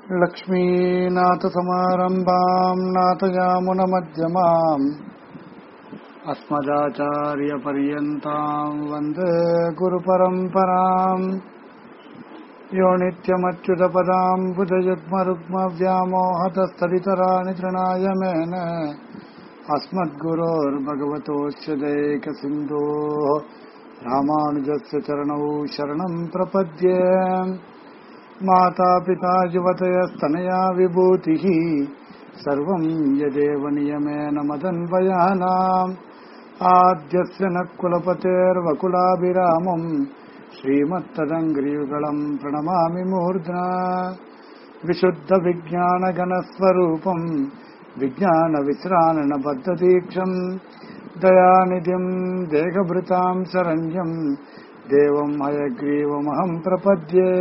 लक्ष्मीनाथसमारम्भाम् नाथयामुनमध्यमाम् अस्मदाचार्यपर्यन्ताम् वन्दे गुरुपरम्पराम् यो नित्यमच्युतपदाम् बुधयुग्मरुग्मव्यामोहतस्तरितराणि तृणाय मेन अस्मद्गुरोर्भगवतोऽस्य दैकसिन्धोः रामानुजस्य चरणौ शरणम् प्रपद्ये मातापिता युवतयस्तनया विभूतिः सर्वम् यदेव नियमेन मदन्वयानाम् आद्यस्य न कुलपतेर्वकुलाभिरामम् श्रीमत्तदङ्ग्रियुगलम् प्रणमामि मूर्ध्ना विशुद्धविज्ञानगणस्वरूपम् विज्ञानविश्राणबद्धदीक्षम् दयानिधिम् देहभृताम् शरण्यम् देवम् हयग्रीवमहम् प्रपद्ये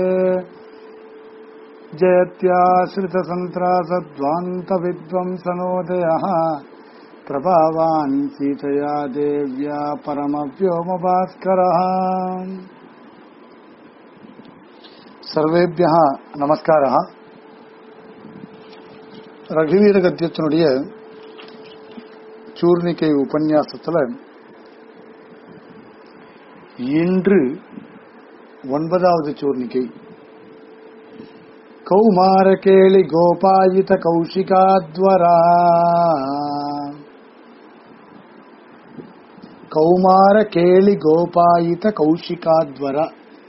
जयत्याश्रितसन्त्रासद्वान्तविद्वंसनोदयः प्रभावान् सीतया देव्या परमव्योमभास्करः சர்வேபியா நமஸ்காரா ரகுவீர கத்தியத்தினுடைய சூர்ணிக்கை உபன்யாசத்துல இன்று ஒன்பதாவது சூர்ணிக்கை கௌமார கேளி கோபாயித கௌஷிகாத்வரா கௌமார கேளி கோபாயித கௌஷிகாத்வரா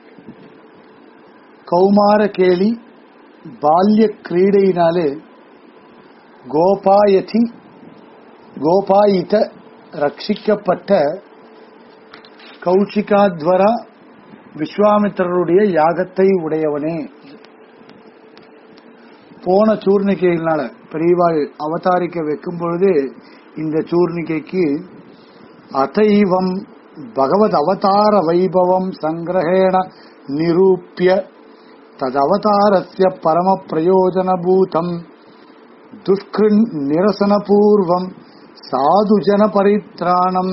கௌமார கேளி பால்ய கிரீடையினாலே கோபாயதி கோபாயித ரட்சிக்கப்பட்ட கௌஷிகாத்வரா விஸ்வாமித்திரருடைய யாகத்தை உடையவனே போன சூர்ணிக்கையினால பெரியவாள் அவதாரிக்க வைக்கும் பொழுது இந்த சூர்ணிக்கைக்கு அதைவம் பகவத் அவதார வைபவம் சங்கிரகேண நிரூபிய ததவதாரஸ்ய பரம பிரயோஜனபூதம் துஷ்கிருன் நிரசனபூர்வம் சாதுஜன பரித்ராணம்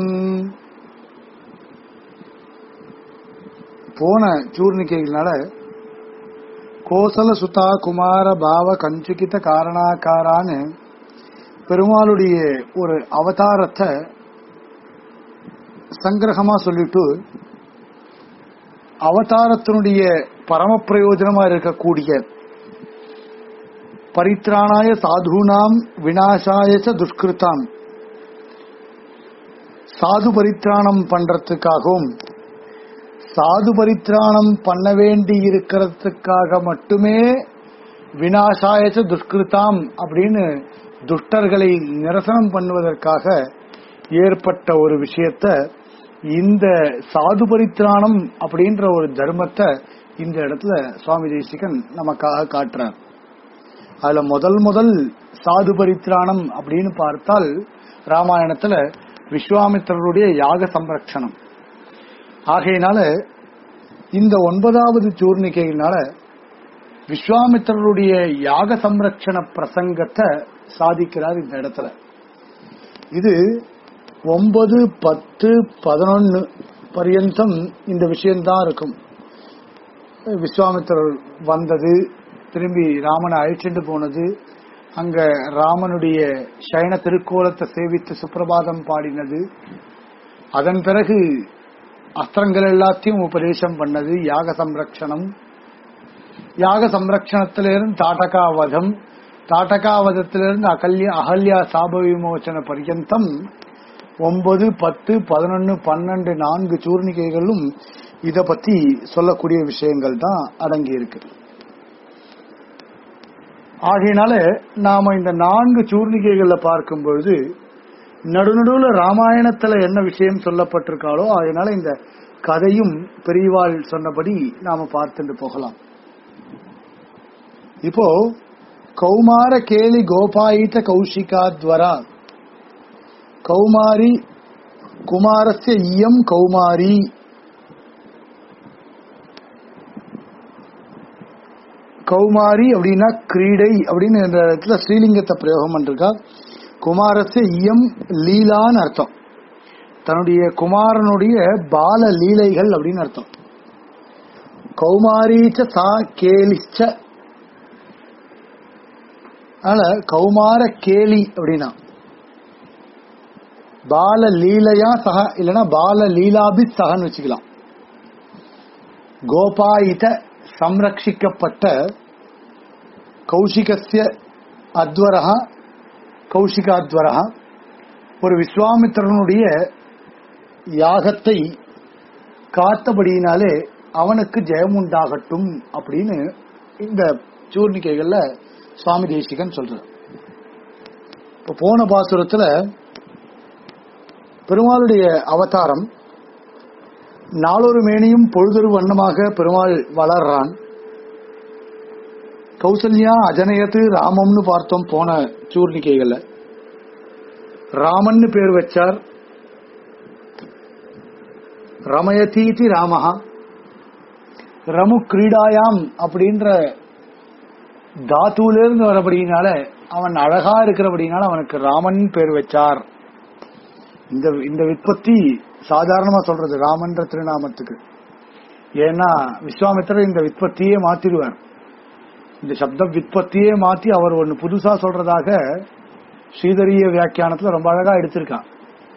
போன சூர்ணிக்கைகளால கோசல சுதா குமார பாவ கஞ்சுகித காரணாக்காரான்னு பெருமாளுடைய ஒரு அவதாரத்தை சங்கிரகமா சொல்லிட்டு அவதாரத்தினுடைய பரம பிரயோஜனமா இருக்கக்கூடிய பரித்ராணாய சாதுனாம் வினாசாயச துஷ்கிருத்தாம் சாது பரித்ராணம் பண்றதுக்காகவும் சாது பரித்ராணம் பண்ண வேண்டி இருக்கிறதுக்காக மட்டுமே வினாசாயச துஷ்கிருத்தாம் அப்படின்னு துஷ்டர்களை நிரசனம் பண்ணுவதற்காக ஏற்பட்ட ஒரு விஷயத்த இந்த சாது பரித்ராணம் அப்படின்ற ஒரு தர்மத்தை இந்த இடத்துல சுவாமி தேசிகன் நமக்காக காட்டுறார் அதுல முதல் முதல் சாது பரித்ராணம் அப்படின்னு பார்த்தால் ராமாயணத்துல விஸ்வாமித்திரருடைய யாக சம்ரக்ஷணம் ஆகையினால இந்த ஒன்பதாவது சூர்ணிக்கையினால விஸ்வாமித்திரருடைய யாக சம்ரக்ஷண பிரசங்கத்தை சாதிக்கிறார் இந்த இடத்துல இது ஒன்பது பத்து பதினொன்னு பரியந்தம் இந்த விஷயம்தான் இருக்கும் விஸ்வாமித்திரர் வந்தது திரும்பி ராமனை அழிச்சுட்டு போனது அங்க ராமனுடைய சயன திருக்கோலத்தை சேவித்து சுப்பிரபாதம் பாடினது அதன் பிறகு அஸ்திரங்கள் எல்லாத்தையும் உபதேசம் பண்ணது யாக சம்ரக்ஷணம் யாக சம்ரக்ஷணத்திலிருந்து தாட்டகாவதம் தாட்டகாவதத்திலிருந்து அகல்யா அகல்யா சாப விமோச்சன பர்யந்தம் ஒன்பது பத்து பதினொன்னு பன்னெண்டு நான்கு சூர்ணிகைகளும் இத பத்தி சொல்லக்கூடிய விஷயங்கள் தான் அடங்கி இருக்கு ஆகையினால நாம இந்த நான்கு சூர்ணிகைகள்ல பார்க்கும் பொழுது நடுநடுவுல ராமாயணத்துல என்ன விஷயம் சொல்லப்பட்டிருக்காளோ அதனால இந்த கதையும் பெரியவாள் சொன்னபடி நாம பார்த்துட்டு போகலாம் இப்போ கௌமார கேலி கோபாயித கௌஷிகாத்வரா கௌமாரி குமாரஸ்ய இயம் கௌமாரி கௌமாரி அப்படின்னா கிரீடை அப்படின்னு இந்த இடத்துல ஸ்ரீலிங்கத்தை பிரயோகம் பண்ணிருக்கா குமாரஸ்ய இயம் லீலான்னு அர்த்தம் தன்னுடைய குமாரனுடைய பால லீலைகள் அப்படின்னு அர்த்தம் கௌமாரீச்ச சா கேலிச்ச அதனால கௌமார கேலி அப்படின்னா பால லீலையா சக இல்லைன்னா பால லீலாபி சகன்னு வச்சுக்கலாம் கோபாயித சம்ரட்சிக்கப்பட்ட கௌஷிகஸ்ய அத்வரஹ கௌஷிகாத்வரஹ ஒரு விஸ்வாமித்திரனுடைய யாகத்தை காத்தபடியினாலே அவனுக்கு ஜெயம் உண்டாகட்டும் அப்படின்னு இந்த சூர்ணிக்கைகள்ல சுவாமி தேசிகன் சொல்றார் இப்ப போன பாசுரத்துல பெருமாளுடைய அவதாரம் நாளொரு மேனியும் பொழுதொரு வண்ணமாக பெருமாள் வளர்றான் கௌசல்யா அஜனயத்து ராமம்னு பார்த்தோம் போன சூர்ணிக்கைகள்ல ராமன்னு பேர் வச்சார் ரமயதீதி ராமஹா ரமு கிரீடாயாம் அப்படின்ற தாத்துவிலிருந்து வரபடினால அவன் அழகா இருக்கிறபடினால அவனுக்கு ராமன் பேர் வச்சார் இந்த இந்த விற்பத்தி சாதாரணமா சொல்றது ராமன்ற திருநாமத்துக்கு ஏன்னா விஸ்வாமித்திரர் இந்த விற்பத்தியே மாத்திடுவார் இந்த சப்த விற்பத்தியே மாத்தி அவர் ஒன்னு புதுசா சொல்றதாக ஸ்ரீதரிய வியாக்கியானத்துல ரொம்ப அழகா எடுத்திருக்கான்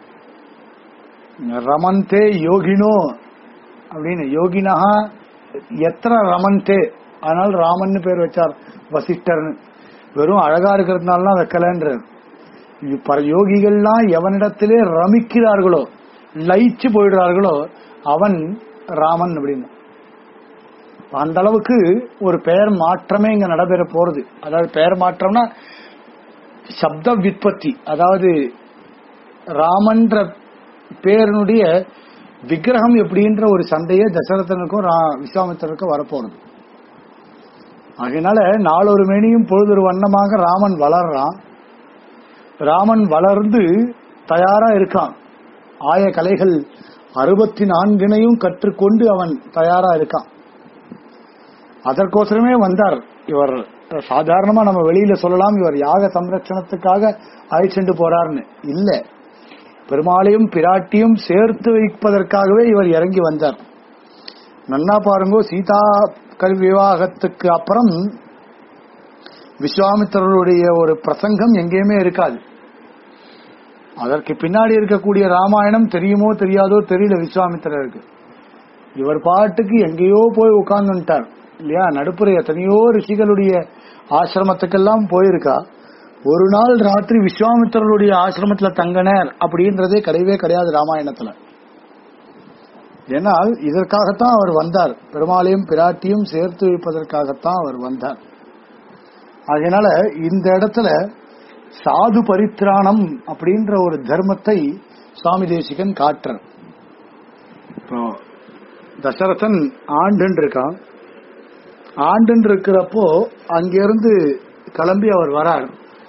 ரமந்தே யோகினோ அப்படின்னு யோகினஹா எத்தனை ரமந்தே அதனால ராமன்னு பேர் வச்சார் வசிஷ்டர்னு வெறும் அழகா இருக்கிறதுனால வைக்கலன்றார் பல யோகிகள்லாம் எவனிடத்திலே ரமிக்கிறார்களோ லயிச்சு போயிடுறார்களோ அவன் ராமன் அப்படின்னு அந்த அளவுக்கு ஒரு பெயர் மாற்றமே இங்க நடைபெற போறது அதாவது பெயர் மாற்றம்னா சப்த விற்பத்தி அதாவது ராமன்ற பேரனுடைய விக்கிரகம் எப்படின்ற ஒரு சண்டையே தசரதனுக்கும் ரா- விஸ்வாமித்திரனுக்கும் வரப்போறது அதனால நாளொரு மேனியும் பொழுதொரு வண்ணமாக ராமன் வளர்றான் ராமன் வளர்ந்து தயாரா இருக்கான் ஆய கலைகள் அறுபத்தி நான்கினையும் கற்றுக்கொண்டு அவன் தயாரா இருக்கான் அதற்கோசரமே வந்தார் இவர் சாதாரணமா நம்ம வெளியில சொல்லலாம் இவர் யாக சம்ரட்சணத்துக்காக அழைச்சிட்டு போறார்னு இல்ல பெருமாளையும் பிராட்டியும் சேர்த்து வைப்பதற்காகவே இவர் இறங்கி வந்தார் நன்னா பாருங்கோ சீதா கல் விவாகத்துக்கு அப்புறம் விஸ்வாமித்திரருடைய ஒரு பிரசங்கம் எங்கேயுமே இருக்காது அதற்கு பின்னாடி இருக்கக்கூடிய ராமாயணம் தெரியுமோ தெரியாதோ தெரியல விஸ்வாமித்திரருக்கு இவர் பாட்டுக்கு எங்கேயோ போய் உட்கார்ந்துட்டார் இல்லையா நடுப்புற எத்தனையோ ரிஷிகளுடைய ஆசிரமத்துக்கெல்லாம் போயிருக்கா ஒரு நாள் ராத்திரி விஸ்வாமித்திரருடைய ஆசிரமத்துல தங்கினார் அப்படின்றதே கிடையவே கிடையாது ராமாயணத்துல ஏனால் இதற்காகத்தான் அவர் வந்தார் பெருமாளையும் பிராட்டியும் சேர்த்து வைப்பதற்காகத்தான் அவர் வந்தார் அதனால இந்த இடத்துல சாது பரித்ராணம் அப்படின்ற ஒரு தர்மத்தை சுவாமி தேசிகன் காட்டுறார் இப்போ தசரதன் ஆண்டுன்னு இருக்கான் ஆண்டுன்னு இருக்கிறப்போ அங்கிருந்து கிளம்பி அவர் வரார்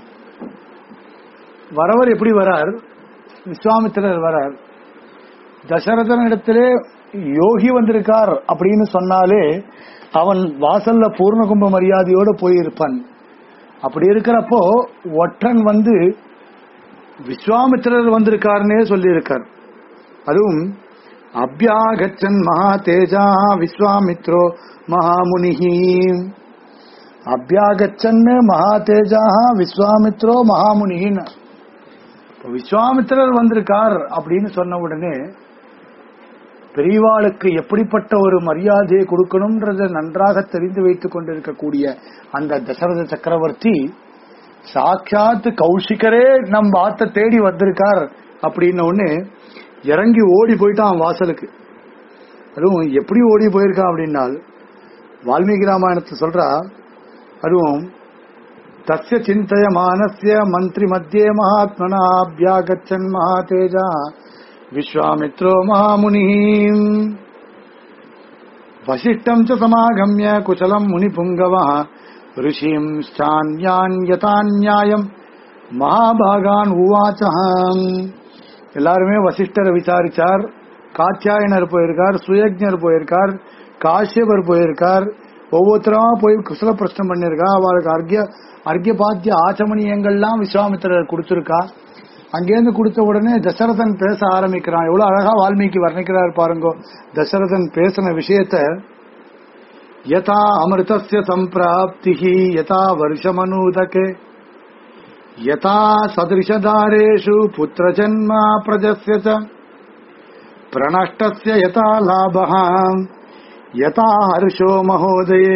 வரவர் எப்படி வரார் விஸ்வாமித்திரர் வரார் தசரதன் இடத்திலே யோகி வந்திருக்கார் அப்படின்னு சொன்னாலே அவன் வாசல்ல பூர்ணகும்ப மரியாதையோட போயிருப்பான் அப்படி இருக்கிறப்போ ஒற்றன் வந்து விஸ்வாமித்திரர் வந்திருக்காருன்னே சொல்லியிருக்கார் அதுவும் அபியாகச்சன் மகா தேஜா விஸ்வாமித்ரோ மகாமுனிஹி அபியாகச்சன் மகா தேஜா விஸ்வாமித்ரோ மகாமுனிகின்னு இப்ப விஸ்வாமித்திரர் வந்திருக்கார் அப்படின்னு சொன்ன உடனே பெரியவாளுக்கு எப்படிப்பட்ட ஒரு மரியாதையை கொடுக்கணும்ன்றத நன்றாக தெரிந்து வைத்துக் கொண்டிருக்கக்கூடிய அந்த தசரத சக்கரவர்த்தி சாட்சாத் கௌஷிகரே நம் ஆத்த தேடி வந்திருக்கார் அப்படின்னு ஒண்ணு இறங்கி ஓடி போயிட்டான் வாசலுக்கு அதுவும் எப்படி ஓடி போயிருக்கான் அப்படின்னால் வால்மீகி ராமாயணத்தை சொல்றா அதுவும் தஸ்ய சிந்தயமானஸ்ய மந்திரி மத்தியே மகாத்மனா அபியாகச்சன் மகாதேஜா விஸ்வாமித்ரோ மகாமுனி வசிஷ்டம் ச சமாகமிய குசலம் முனிபுங்கவ ரிஷிம் யதாநியாயம் மகாபாகான் உவாச்சம் எல்லாருமே வசிஷ்டரை விசாரிச்சார் காத்தியாயனர் போயிருக்கார் சுயஜர் போயிருக்கார் காஷ்யபர் போயிருக்கார் ஒவ்வொருத்தரமா போய் குசல பிரச்சனை பண்ணிருக்கா அவளுக்கு அர்க்கிய அர்க்கிய பாத்திய ஆச்சமணியங்கள்லாம் விஸ்வாமித்திரர் கொடுத்திருக்கா அங்கேருந்து கொடுத்த உடனே தசரதன் பேச ஆரம்பிக்கிறான் எவ்வளவு அழகா வால்மீகி வர்ணிக்கிறார் பாருங்கோ தசரதன் பேசின விஷயத்த யதா அமிர்தஸ்ய சம்பிராப்திஹி யதா வருஷமனூதகே யதா சதிருஷதாரேஷு புத்திரஜன்மா பிரஜஸ்ய ச பிரணஷ்டஸ்ய யதா லாபः யதா ஹர்ஷோ மகோதயே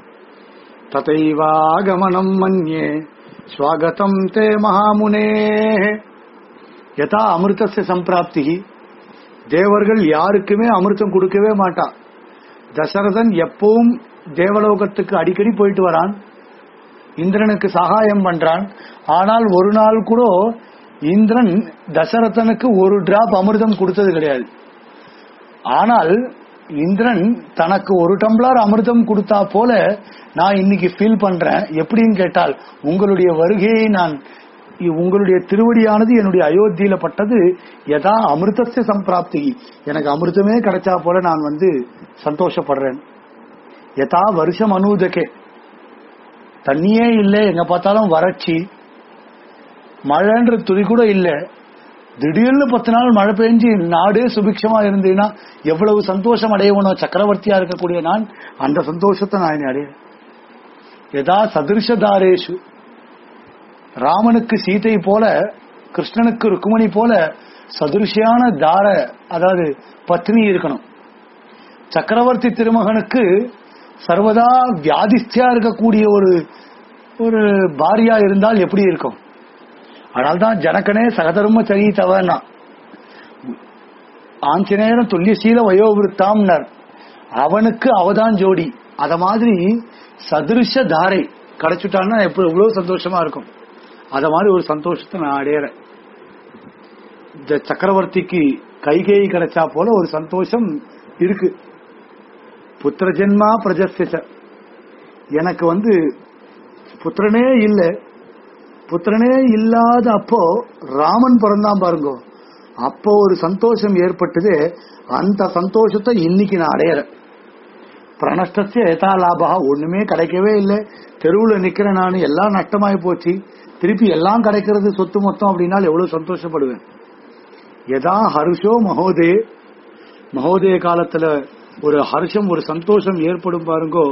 ததைவாகமனம் மன்யே ஸ்வாகதம் தே மகாமுனே யதா அமிர்தஸ்ய சம்பிராப்தி தேவர்கள் யாருக்குமே அமிர்தம் கொடுக்கவே மாட்டான் தசரதன் எப்பவும் தேவலோகத்துக்கு அடிக்கடி போயிட்டு வரான் இந்திரனுக்கு சகாயம் பண்றான் ஆனால் ஒரு நாள் கூட இந்திரன் தசரதனுக்கு ஒரு டிராப் அமிர்தம் கொடுத்தது கிடையாது ஆனால் இந்திரன் தனக்கு ஒரு டம்ளர் அமிர்தம் கொடுத்தா போல நான் இன்னைக்கு ஃபீல் பண்றேன் எப்படின்னு கேட்டால் உங்களுடைய வருகையை நான் இ- உங்களுடைய திருவடியானது என்னுடைய அயோத்தியில பட்டது யதா அமிர்தஸ்ய சம்பிராப்தி எனக்கு அமிர்தமே கிடைச்சா போல நான் வந்து சந்தோஷப்படுறேன் யதா வருஷம் அனூதகே தண்ணியே இல்லை எங்க பார்த்தாலும் வறட்சி மழைன்ற துளி கூட இல்ல திடீர்னு பத்து நாள் மழை பெஞ்சு நாடே சுபிக்ஷமா இருந்ததுன்னா எவ்வளவு சந்தோஷம் அடையவனோ சக்கரவர்த்தியா இருக்கக்கூடிய நான் அந்த சந்தோஷத்தை நான் இனி அடைய யதா சதிருஷதாரேஷு ராமனுக்கு சீதை போல கிருஷ்ணனுக்கு ருக்குமணி போல சதுருஷியான தார அதாவது பத்னி இருக்கணும் சக்கரவர்த்தி திருமகனுக்கு சர்வதா வியாதிஸ்தியா இருக்கக்கூடிய ஒரு ஒரு பாரியா இருந்தால் எப்படி இருக்கும் அதனால்தான் ஜனகனே சகதர்ம சரித்தவனா ஆஞ்சநேயரும் துல்லியசீல வயோவிருத்தாம்னர் அவனுக்கு அவதான் ஜோடி அத மாதிரி சதுருஷ தாரை கிடைச்சுட்டான்னா எப்படி எவ்வளவு சந்தோஷமா இருக்கும் அத மாதிரி ஒரு சந்தோஷத்தை நான் அடையறேன் இந்த சக்கரவர்த்திக்கு கைகேயி கிடைச்சா போல ஒரு சந்தோஷம் இருக்கு புத்திர ஜென்மா பிரஜஸ்ய எனக்கு வந்து புத்திரனே இல்ல புத்திரனே இல்லாத அப்போ ராமன் பிறந்தான் பாருங்க அப்போ ஒரு சந்தோஷம் ஏற்பட்டது அந்த சந்தோஷத்தை இன்னைக்கு நான் அடையறேன் பிரணஷ்டசிய ஏதா லாபா ஒண்ணுமே கிடைக்கவே இல்லை தெருவுல நிக்கிறேன் நான் எல்லாம் நஷ்டமாயி போச்சு திருப்பி எல்லாம் கிடைக்கிறது சொத்து மொத்தம் அப்படின்னா எவ்வளவு சந்தோஷப்படுவேன் எதா ஹர்ஷோ மகோதே மகோதய காலத்துல ஒரு ஹர்ஷம் ஒரு சந்தோஷம் ஏற்படும் பாருங்கோ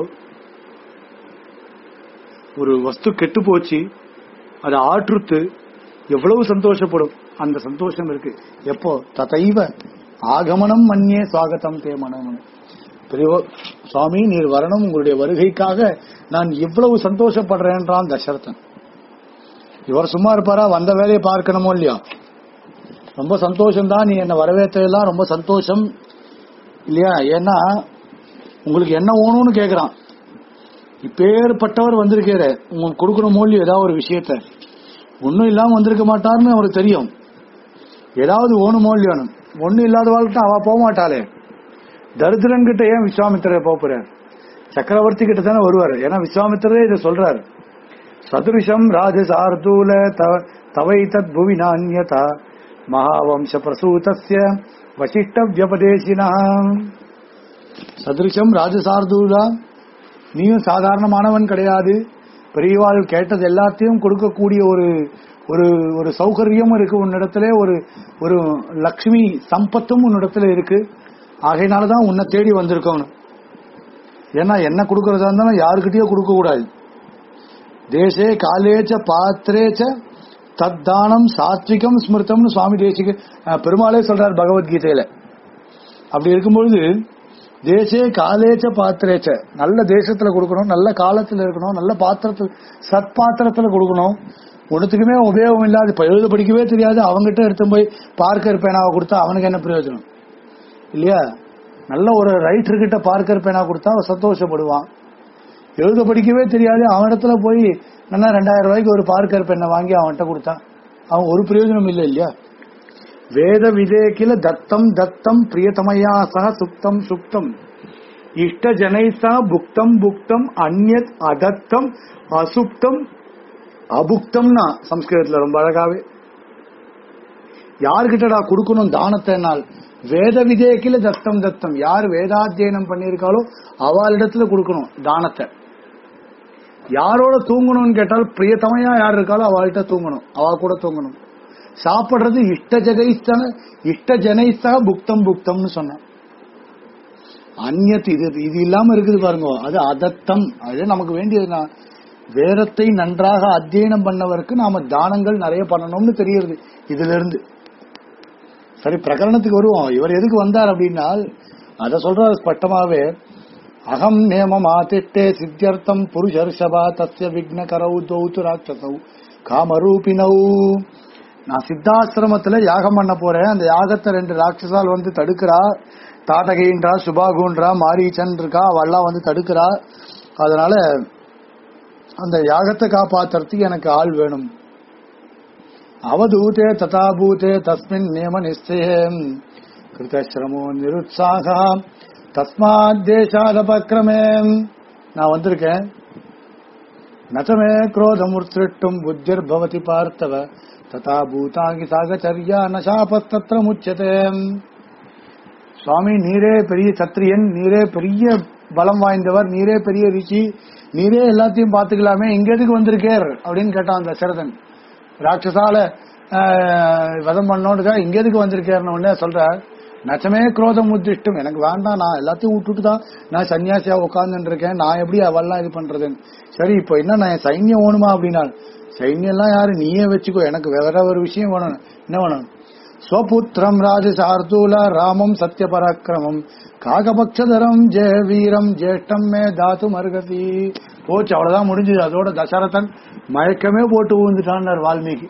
ஒரு வஸ்து கெட்டு போச்சு அதை ஆற்றுத்து எவ்வளவு சந்தோஷப்படும் அந்த சந்தோஷம் இருக்கு எப்போ ததைவ ஆகமனம் மன்னியே சுவாகத்தம் தே மனமன் பெரியவோ சுவாமி நீர் வரணும் உங்களுடைய வருகைக்காக நான் இவ்வளவு சந்தோஷப்படுறேன்றான் தசரதன் இவர் சும்மா இருப்பாரா வந்த வேலையை பார்க்கணுமோ இல்லையா ரொம்ப சந்தோஷம் தான் நீ என்ன வரவேற்றதெல்லாம் ரொம்ப சந்தோஷம் இல்லையா ஏன்னா உங்களுக்கு என்ன வேணும்னு கேக்குறான் இப்பேற்பட்டவர் வந்திருக்காரு உங்களுக்கு கொடுக்கணும் இல்லையோ ஏதாவது ஒரு விஷயத்த ஒன்னும் இல்லாம வந்திருக்க மாட்டாருன்னு அவருக்கு தெரியும் ஏதாவது ஓணுமோ இல்லையோ ஒன்னும் இல்லாத வாழ்க்கை அவ போக மாட்டாளே தரித்திரன் கிட்ட ஏன் விஸ்வாமித்திரர் போக போறார் சக்கரவர்த்தி கிட்ட தானே வருவார் ஏன்னா விஸ்வாமித்திரரே இதை சொல்றாரு சதுருஷம் ராஜசார்தூல த- தவை தத் புவி நானியதா மகாவம்ச பிரசூதஸ்ய வசிஷ்ட வியபதேசினா சதுருஷம் ராஜசார்தூலா நீயும் சாதாரணமானவன் கிடையாது பெரியவாள் கேட்டது எல்லாத்தையும் கொடுக்கக்கூடிய ஒரு ஒரு ஒரு சௌகரியம் இருக்கு உன்னிடத்துல ஒரு ஒரு லக்ஷ்மி சம்பத்தும் உன்னிடத்துல இருக்கு ஆகையினாலதான் உன்னை தேடி வந்திருக்கோம் ஏன்னா என்ன கொடுக்கறதா இருந்தாலும் யாருக்கிட்டயோ கொடுக்க கூடாது தேசே காலேச்ச பாத்திரேச்ச தத்தானம் சாத்விகம் ஸ்மிருதம்னு சுவாமி தேசிக அஹ், பெருமாளே சொல்றார் பகவத்கீதையில அப்படி இருக்கும்பொழுது தேசே காலேச்ச பாத்திரேச்ச நல்ல தேசத்துல கொடுக்கணும் நல்ல காலத்துல இருக்கணும் நல்ல பாத்திரத்துல சத் பாத்திரத்துல கொடுக்கணும் ஒன்றுத்துக்குமே உபயோகம் இல்லாது இப்ப எழுத படிக்கவே தெரியாது அவங்ககிட்ட எடுத்து போய் பார்க்கர் பேனாவை கொடுத்தா அவனுக்கு என்ன பிரயோஜனம் இல்லையா நல்ல ஒரு ரைட்டர் கிட்ட பார்க்கர் பேனா கொடுத்தா அவன் சந்தோஷப்படுவான் எழுத படிக்கவே தெரியாது அவனிடத்துல போய் நல்லா ரெண்டாயிரம் ரூபாய்க்கு ஒரு பார்க்கர் பெண்ணை வாங்கி அவன்கிட்ட கொடுத்தான் அவன் ஒரு பிரயோஜனம் இல்லை இல்லையா வேத விதேகில தத்தம் தத்தம் பிரியதமையா சக சுப்தம் சுப்தம் இஷ்ட ஜனை சக புக்தம் புக்தம் அந்யத் அதத்தம் அசுப்தம் அபுக்தம்னா சம்ஸ்கிருதத்துல ரொம்ப அழகாவே யாருக்கிட்டடா கொடுக்கணும் தானத்தைனால் வேத விதேக்கில தத்தம் தத்தம் யார் வேதாத்தியனம் பண்ணியிருக்காளோ அவளிடத்துல கொடுக்கணும் தானத்தை யாரோட தூங்கணும்னு கேட்டால் பிரியத்தமையா யார் இருக்காளோ அவள்கிட்ட தூங்கணும் அவ கூட தூங்கணும் சாப்பிடுறது இஷ்ட ஜகைஸ்தன இஷ்ட ஜனைஸ்தக புக்தம் புக்தம்னு சொன்னேன் அந்நியத்து இது இது இல்லாம இருக்குது பாருங்க அது அதத்தம் அது நமக்கு வேண்டியது நான் வேதத்தை நன்றாக அத்தியனம் பண்ணவருக்கு நாம தானங்கள் நிறைய பண்ணணும்னு தெரியுது இதுல இருந்து சரி பிரகரணத்துக்கு வருவோம் இவர் எதுக்கு வந்தார் அப்படின்னா அத சொல்றாரு ஸ்பஷ்டமாவே அகம் நேமம் ஆதிட்டே சித்தியர்த்தம் புருஷர்ஷபா தஸ்ய விக்ன கரவு தௌத்து ராட்சசௌ காமரூபினௌ நான் சித்தாசிரமத்துல யாகம் பண்ண போறேன் அந்த யாகத்தை ரெண்டு ராட்சசால் வந்து தடுக்கிறா தாட்டகைன்றா சுபாகுன்றா மாரீச்சன் இருக்கா அவெல்லாம் வந்து தடுக்கிறா அதனால அந்த யாகத்தை காப்பாத்துறதுக்கு எனக்கு ஆள் வேணும் அவதூதே ததாபூதே தஸ்மின் நியம நிச்சயம் கிருதசிரமோ நிருத்சாகா தஸ்மாத் தேசாதபக்ரமே நான் வந்திருக்கேன் நச்சமே குரோதமுர்த்திட்டும் புத்திர் பவதி பார்த்தவ ததா பூதாங்கி சாகச்சரியா நசாபஸ்தத்திர முச்சதே சுவாமி நீரே பெரிய சத்திரியன் நீரே பெரிய பலம் வாய்ந்தவர் நீரே பெரிய ரிஷி நீரே எல்லாத்தையும் பாத்துக்கலாமே இங்க எதுக்கு வந்திருக்கேர் அப்படின்னு கேட்டான் அந்த சரதன் ராட்சசால ஆஹ், வதம் பண்ணோடுக்கா இங்க எதுக்கு வந்திருக்கேர்னு உடனே சொல்றார் நச்சமே குரோதம் உத்திஷ்டம் எனக்கு வேண்டாம் நான் எல்லாத்தையும் விட்டுட்டு தான் நான் சன்னியாசியா உட்கார்ந்துட்டு இருக்கேன் நான் எப்படி அவெல்லாம் இது பண்றதுன்னு சரி இப்போ என்ன நான் சைன்யம் வேணுமா அப்படின்னா சைன்யம் எல்லாம் யாரு நீயே வச்சுக்கோ எனக்கு வேற ஒரு விஷயம் வேணும் என்ன வேணும் ஸ்வபுத்திரம் ராஜசார்தூல ராமம் சத்ய பராக்கிரமம் காகபக்ஷதரம் ஜெய வீரம் ஜேஷ்டம் மே தாத்து மருகசி போச்சு அவ்வளவுதான் முடிஞ்சது அதோட தசரதன் மயக்கமே போட்டு ஊந்துட்டான் வால்மீகி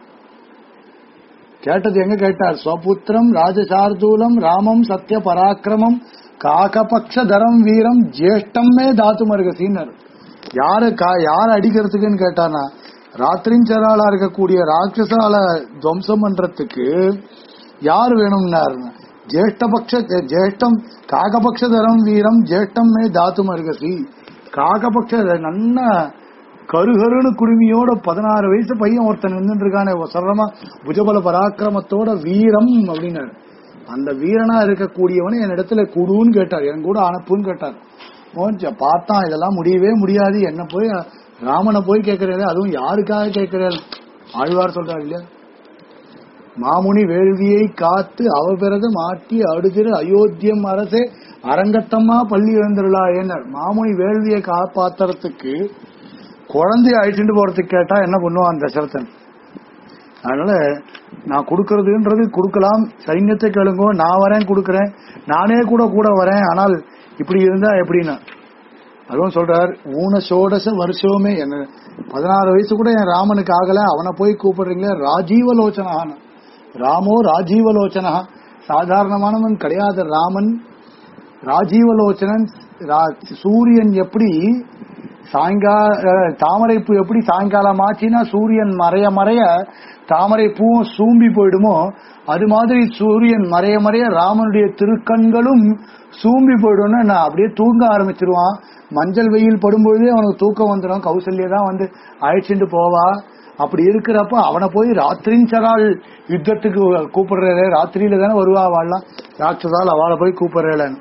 கேட்டது எங்க கேட்டார் ஸ்வபுத்திரம் ராஜசார்தூலம் ராமம் சத்ய பராக்கிரமம் காகபக்ஷதரம் வீரம் ஜேஷ்டம் மே தாத்து மருகசின்னர் யாரு கா- யார அடிக்கிறதுக்குன்னு கேட்டானா ராத்திரிஞ்சராளா இருக்கக்கூடிய ராட்சசால துவம்சம் பண்றதுக்கு யார் வேணும்னார் ஜேஷ்டபக்ஷ ஜேஷ்டம் காகபக்ஷதரம் வீரம் ஜேஷ்டம் மே தாத்து மருகசி காகபக்ஷ நல்ல கருகருன்னு குடுமியோட பதினாறு வயசு பையன் ஒருத்தன் நின்றுட்டு இருக்கானே சரளமா புஜபல பராக்கிரமத்தோட வீரம் அப்படின்னாரு அந்த வீரனா இருக்கக்கூடியவனை என் இடத்துல குடுன்னு கேட்டார் என் கூட அனுப்புன்னு கேட்டார் மோஞ்ச பார்த்தான் இதெல்லாம் முடியவே முடியாது என்ன போய் ராமனை போய் கேட்கிறேன் அதுவும் யாருக்காக கேட்கிறேன் ஆழ்வார் சொல்றாரு இல்லையா மாமுனி வேள்வியை காத்து அவ பிறகு மாட்டி அடுதிரு அயோத்தியம் அரசே அரங்கத்தம்மா பள்ளி எழுந்துள்ளா ஏனர் மாமுனி வேள்வியை காப்பாத்துறதுக்கு குழந்தைய அழிச்சுட்டு போறதுக்கு கேட்டா என்ன பண்ணுவான் தசரதன் அதனால நான் கொடுக்கறதுன்றது கொடுக்கலாம் சைன்யத்தை கேளுங்க நான் வரேன் கொடுக்கறேன் நானே கூட கூட வரேன் ஆனால் இப்படி இருந்தா எப்படின்னா அதுவும் சொல்றார் ஊன சோடச வருஷமே என்ன பதினாறு வயசு கூட என் ராமனுக்கு ஆகல அவனை போய் கூப்பிடுறீங்களே ராஜீவலோச்சனான ராமோ ராஜீவலோச்சனா சாதாரணமானவன் கிடையாது ராமன் ராஜீவலோச்சனன் ரா- சூரியன் எப்படி சாயங்கால தாமரைப்பூ எப்படி சாயங்காலம் ஆச்சுன்னா சூரியன் மறைய மறைய தாமரை பூவும் சூம்பி போயிடுமோ அது மாதிரி சூரியன் மறைய மறைய ராமனுடைய திருக்கண்களும் சூம்பி போயிடும்னு நான் அப்படியே தூங்க ஆரம்பிச்சிருவான் மஞ்சள் வெயில் படும்பொழுதே அவனுக்கு தூக்கம் வந்துடும் கௌசல்யா தான் வந்து அழைச்சிட்டு போவா அப்படி இருக்கிறப்ப அவனை போய் ராத்திரிஞ்சரால் யுத்தத்துக்கு கூப்பிடுறே ராத்திரியில தானே வருவா வாழலாம் ராட்சதால் அவளை போய் கூப்பிடுறேன்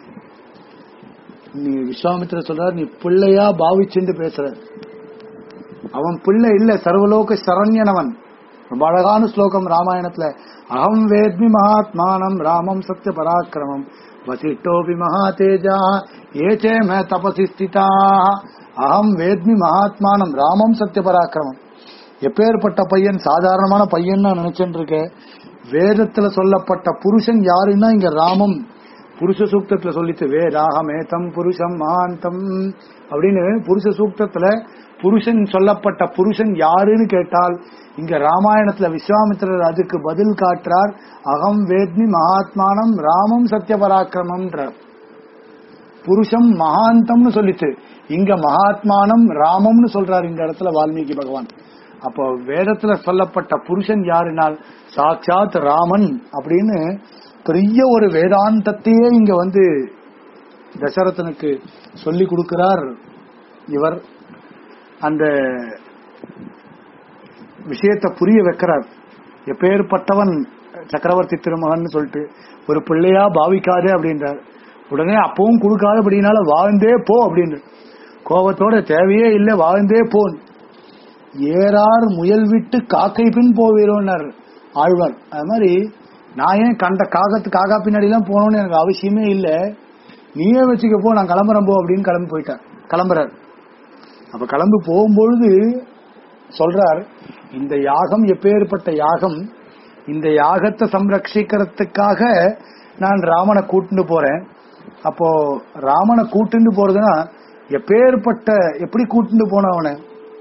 நீ விஸ்வாமித்திர சொல்றார் நீ பிள்ளையா பாவிச்சுண்டு பேசுற அவன் பிள்ளை இல்ல சர்வலோக சரண்யனவன் ரொம்ப அழகான ஸ்லோகம் ராமாயணத்துல அகம் வேத்மி மகாத்மானம் ராமம் சத்ய பராக்கிரமம் வசிஷ்டோபி மகாதேஜா ஏச்சே மே தபசி ஸ்திதா அகம் வேத்மி மகாத்மானம் ராமம் சத்ய பராக்கிரமம் எப்பேற்பட்ட பையன் சாதாரணமான பையன் நான் நினைச்சுட்டு இருக்கேன் வேதத்துல சொல்லப்பட்ட புருஷன் யாருன்னா இங்க ராமம் புருஷ சூக்தத்துல சொல்லிட்டு வேதாகமேதம் புருஷம் மகாந்தம் அப்படின்னு புருஷ சூக்தத்துல புருஷன் சொல்லப்பட்ட புருஷன் யாருன்னு கேட்டால் இங்க ராமாயணத்துல விஸ்வாமித்திரர் அதுக்கு பதில் காட்டுறார் அகம் வேத்மி மகாத்மானம் ராமம் சத்ய பராக்கிரமம்ன்றார் புருஷம் மகாந்தம்னு சொல்லிட்டு இங்க மகாத்மானம் ராமம்னு சொல்றாரு இந்த இடத்துல வால்மீகி பகவான் அப்போ வேதத்துல சொல்லப்பட்ட புருஷன் யாருனால் சாட்சாத் ராமன் அப்படின்னு பெரிய ஒரு வேதாந்தத்தையே இங்க வந்து தசரதனுக்கு சொல்லி கொடுக்கிறார் இவர் அந்த விஷயத்தை புரிய வைக்கிறார் எப்பேற்பட்டவன் சக்கரவர்த்தி திருமகன் சொல்லிட்டு ஒரு பிள்ளையா பாவிக்காதே அப்படின்றார் உடனே அப்பவும் கொடுக்காதபடினால வாழ்ந்தே போ அப்படின்னு கோபத்தோட தேவையே இல்லை வாழ்ந்தே போன் ஏறார் முயல் விட்டு காக்கை பின் போவீரோன்னார் ஆழ்வார் அது மாதிரி நான் ஏன் கண்ட காகத்து காக்கா பின்னாடி எல்லாம் போகணும்னு எனக்கு அவசியமே இல்லை நீயே வச்சுக்க போ நான் கிளம்புறேன் போ அப்படின்னு கிளம்பி போயிட்டார் கிளம்புறார் அப்ப கிளம்பி போகும்பொழுது சொல்றார் இந்த யாகம் எப்பேற்பட்ட யாகம் இந்த யாகத்தை சம்ரட்சிக்கிறதுக்காக நான் ராமனை கூட்டிட்டு போறேன் அப்போ ராமனை கூட்டிட்டு போறதுன்னா எப்பேற்பட்ட எப்படி கூட்டிட்டு போன அவனை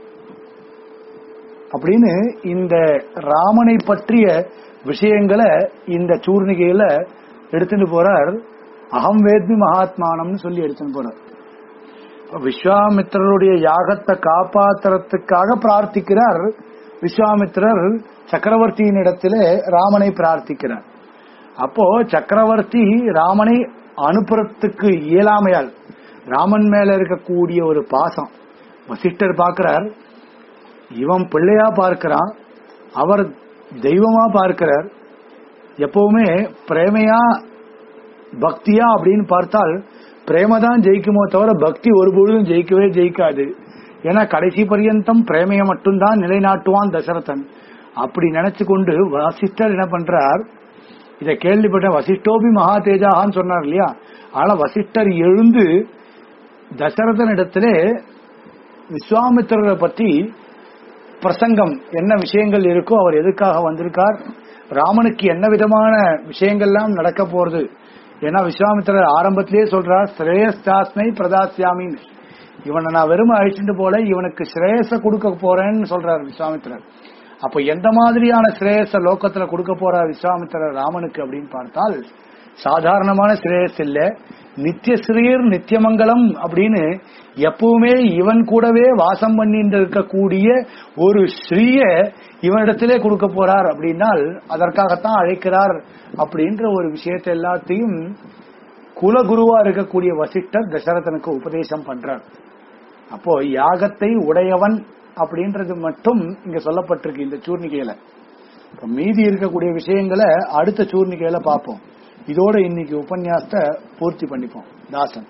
அப்படின்னு இந்த ராமனை பற்றிய விஷயங்களை இந்த சூர்ணிகையில எடுத்துட்டு போறார் அகம் வேத்மி மகாத்மானம்னு சொல்லி எடுத்துட்டு போறார் இப்ப விஸ்வாமித்திரருடைய யாகத்தை காப்பாத்துறதுக்காக பிரார்த்திக்கிறார் விஸ்வாமித்திரர் சக்கரவர்த்தியின் இடத்துல ராமனை பிரார்த்திக்கிறார் அப்போ சக்கரவர்த்தி ராமனை அனுப்புறதுக்கு இயலாமையால் ராமன் மேல இருக்கக்கூடிய ஒரு பாசம் வசிஷ்டர் பார்க்கிறார் இவன் பிள்ளையா பார்க்கிறான் அவர் தெய்வமா பார்க்கிறார் எப்பவுமே பிரேமையா பக்தியா அப்படின்னு பார்த்தால் பிரேம தான் ஜெயிக்குமோ தவிர பக்தி ஒருபொழுதும் ஜெயிக்கவே ஜெயிக்காது ஏன்னா கடைசி பரியந்தம் பிரேமையை மட்டும்தான் நிலைநாட்டுவான் தசரதன் அப்படி நினைச்சு கொண்டு வசிஷ்டர் என்ன பண்றார் இதை கேள்விப்பட்ட வசிஷ்டோபி மகா தேஜாகான்னு சொன்னார் இல்லையா ஆனா வசிஷ்டர் எழுந்து தசரதன் இடத்திலே விஸ்வாமித்திரரை பற்றி பிரசங்கம் என்ன விஷயங்கள் இருக்கோ அவர் எதுக்காக வந்திருக்கார் ராமனுக்கு என்ன விதமான விஷயங்கள்லாம் நடக்க போறது ஏன்னா விஸ்வாமித்திரர் ஆரம்பத்திலேயே சொல்றார் ஸ்ரேயஸ்தாஸ்மை பிரதாசியாமின்னு இவனை நான் வெறும் அழிச்சுட்டு போல இவனுக்கு ஸ்ரேயஸ கொடுக்க போறேன்னு சொல்றார் விஸ்வாமித்திரர் அப்ப எந்த மாதிரியான ஸ்ரேயஸ லோகத்துல கொடுக்க போறார் விஸ்வாமித்திரர் ராமனுக்கு அப்படின்னு பார்த்தால் சாதாரணமான ஸ்ரேயஸ் இல்ல நித்திய ஸ்ரீர் நித்தியமங்கலம் அப்படின்னு எப்பவுமே இவன் கூடவே வாசம் பண்ணிட்டு இருக்கக்கூடிய ஒரு ஸ்ரீய இவனிடத்திலே கொடுக்க போறார் அப்படின்னால் அதற்காகத்தான் அழைக்கிறார் அப்படின்ற ஒரு விஷயத்தை எல்லாத்தையும் குலகுருவா இருக்கக்கூடிய வசிஷ்டர் தசரதனுக்கு உபதேசம் பண்றார் அப்போ யாகத்தை உடையவன் அப்படின்றது மட்டும் இங்க சொல்லப்பட்டிருக்கு இந்த சூர்ணிகையில இப்ப மீதி இருக்கக்கூடிய விஷயங்களை அடுத்த சூர்ணிகையில பார்ப்போம் இதோட இன்னைக்கு உபன்யாசத்தை பூர்த்தி பண்ணிப்போம் தாசன்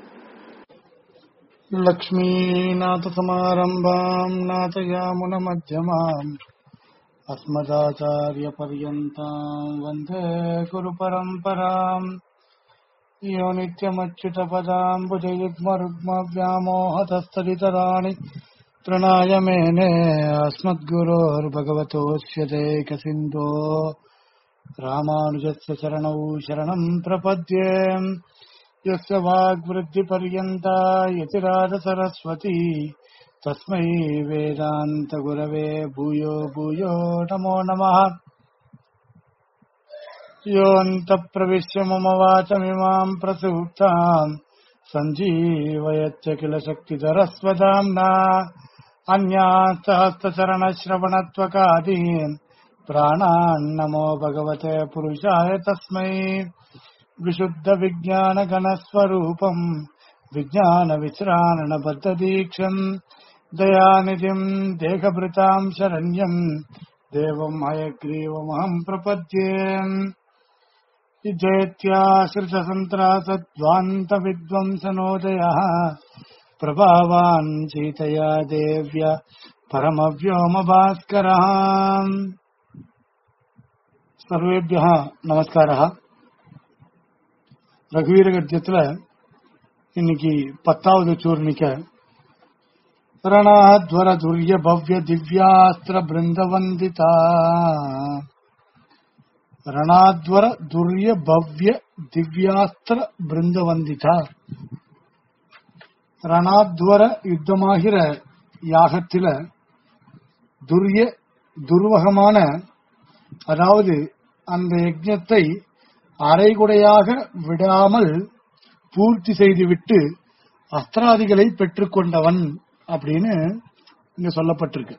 लक्ष्मीनाथसमारम्भाम् नाथयामुनमध्यमाम् अस्मदाचार्यपर्यन्ताम् वन्दे गुरुपरम्पराम् यो नित्यमच्युतपदाम् भुजयुग्मरुग्मव्यामोहतस्तरितराणि तृणाय मेने अस्मद्गुरोर्भगवतोऽस्य देकसिन्धो रामानुजस्य चरणौ शरणम् प्रपद्ये यस्य वाग्वृद्धिपर्यन्ता यतिराजसरस्वती तस्मै वेदान्तगुरवे भूयो भूयो नमो नमः योऽन्तप्रविश्य मम वाचमिमाम् प्रसूक्ताम् सञ्जीवयच्च किल शक्तिधरस्वदाम्ना अन्यास्तहस्तचरणश्रवणत्वकादीन् प्राणान्नमो भगवते पुरुषाय तस्मै विशुद्धविज्ञानगणस्वरूपम् विज्ञानविश्राणबद्धदीक्षम् दयानिधिम् देहभृताम् शरण्यम् देवम् हयग्रीवमहम् प्रपद्ये जयत्याश्रितसन्त्रासद्वान्तविद्वंसनोदयः प्रभावान् सीतया देव्य परमव्योमभास्करः सर्वेभ्यः नमस्कारः ரகுவீர கத்தியத்துல இன்னைக்கு பத்தாவது சூர்ணிக்க ரணாத்வர துரிய பவ்ய திவ்யாஸ்திர பிருந்தவந்திதா ரணாத்வர துரிய பவ்ய திவ்யாஸ்திர பிருந்தவந்திதா ரணாத்வர யுத்தமாகிற யாகத்தில துரிய துர்வகமான அதாவது அந்த யஜ்ஞத்தை அரைகுறையாக விடாமல் பூர்த்தி செய்துவிட்டு அஸ்திராதிகளை பெற்றுக்கொண்டவன் அப்படின்னு இங்க சொல்லப்பட்டிருக்கு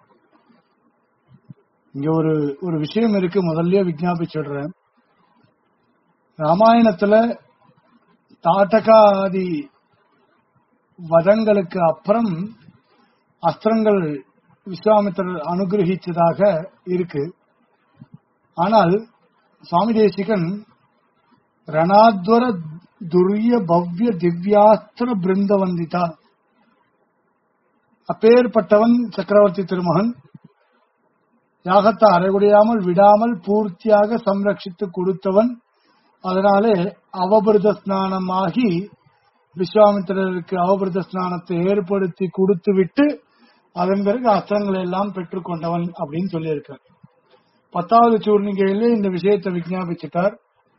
இங்க ஒரு ஒரு விஷயம் இருக்கு முதல்ல விஜாபிச்சிடுறேன் ராமாயணத்துல தாட்டகாதி வதங்களுக்கு அப்புறம் அஸ்திரங்கள் விஸ்வாமித்திரர் அனுகிரகிச்சதாக இருக்கு ஆனால் சுவாமி தேசிகன் ரணாத்வர துரிய பவ்ய திவ்யாஸ்திர பிருந்தவந்திதா அப்பேற்பட்டவன் சக்கரவர்த்தி திருமகன் யாகத்தை அரைகுடையாமல் விடாமல் பூர்த்தியாக சம்ரட்சித்து கொடுத்தவன் அதனாலே அவபிருத ஸ்நானமாகி விஸ்வாமித்திரருக்கு அவபிரத ஸ்நானத்தை ஏற்படுத்தி கொடுத்து விட்டு அதன் பிறகு அஸ்திரங்களை எல்லாம் பெற்றுக்கொண்டவன் அப்படின்னு சொல்லியிருக்கார் பத்தாவது சூர்ணிகையில இந்த விஷயத்தை விஞ்ஞாபிச்சிட்டார்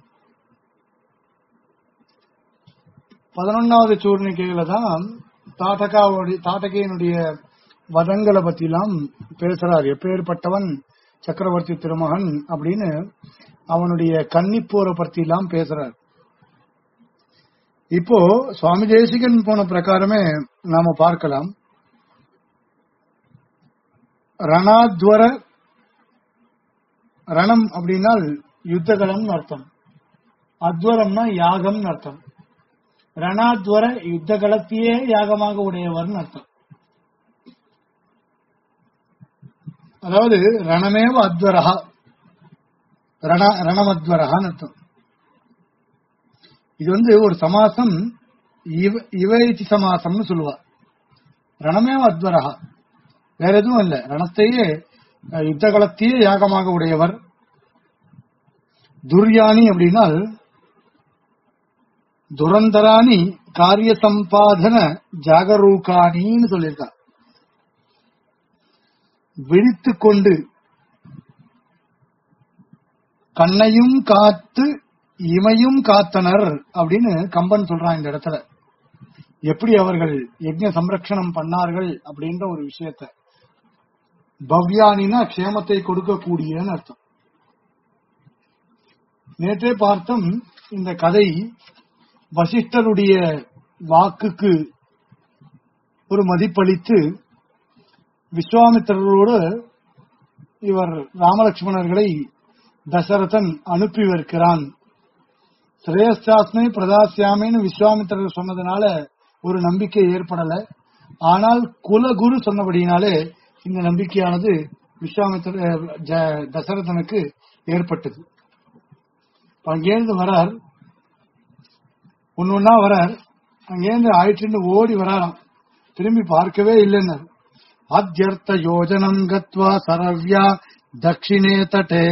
பதினொன்னாவது சூர்ணிகையில தான் தாட்டகாவுடைய தாட்டகையினுடைய வதங்களை பத்தி எல்லாம் பேசுறார் எப்பேற்பட்டவன் சக்கரவர்த்தி திருமகன் அப்படின்னு அவனுடைய கன்னிப்போரை பத்தி எல்லாம் பேசுறார் இப்போ சுவாமி தேசிகன் போன பிரகாரமே நாம பார்க்கலாம் ரணாத்வர ரணம் அப்படின்னால் யுத்தகலம்னு அர்த்தம் அத்வரம்னா யாகம்னு அர்த்தம் ரணாத்வர யுத்த களத்தையே யாகமாக உடையவர்னு அர்த்தம் அதாவது ரணமேவ அத்வரஹா ரண ரணமத்வரஹான்னு அர்த்தம் இது வந்து ஒரு சமாசம் இவ இவைச்சி சமாசம்னு சொல்லுவா ரணமேவ அத்வரஹா வேற எதுவும் இல்ல ரணத்தையே அஹ், யுத்த களத்தையே யாகமாக உடையவர் துர்யானி அப்படின்னால் துரந்தராணி காரிய சம்பாதன ஜாகரூகானின்னு சொல்லியிருக்கா விழித்து கொண்டு கண்ணையும் காத்து இமையும் காத்தனர் அப்படின்னு கம்பன் சொல்றான் இந்த இடத்துல எப்படி அவர்கள் யஜ்ஞ சம்ரக்ஷணம் பண்ணார்கள் அப்படின்ற ஒரு விஷயத்த பவ்யானினா க்ஷேமத்தை கொடுக்கக்கூடியன்னு அர்த்தம் நேற்றே பார்த்தோம் இந்த கதை வசிஷ்டருடைய வாக்குக்கு ஒரு மதிப்பளித்து விஸ்வாமித்திரரோடு இவர் ராமலட்சுமணர்களை தசரதன் அனுப்பி வைக்கிறான் ஸ்ரேயஸ்தாஸ்மை பிரதாசியாமின்னு விஸ்வாமித்திரர் சொன்னதுனால ஒரு நம்பிக்கை ஏற்படல ஆனால் குலகுரு சொன்னபடியினாலே இந்த நம்பிக்கையானது விஸ்வாமித்திர ஜ- தசரதனுக்கு ஏற்பட்டது இப்ப அங்கேருந்து வரார் ஒன்னு ஒன்னா வரார் அங்கேருந்து ஆயிட்டு ஓடி வராராம் திரும்பி பார்க்கவே இல்லைன்னு அத்தியர்த்த யோஜனம் கத்வா சரவ்யா தட்சிணே தட்டே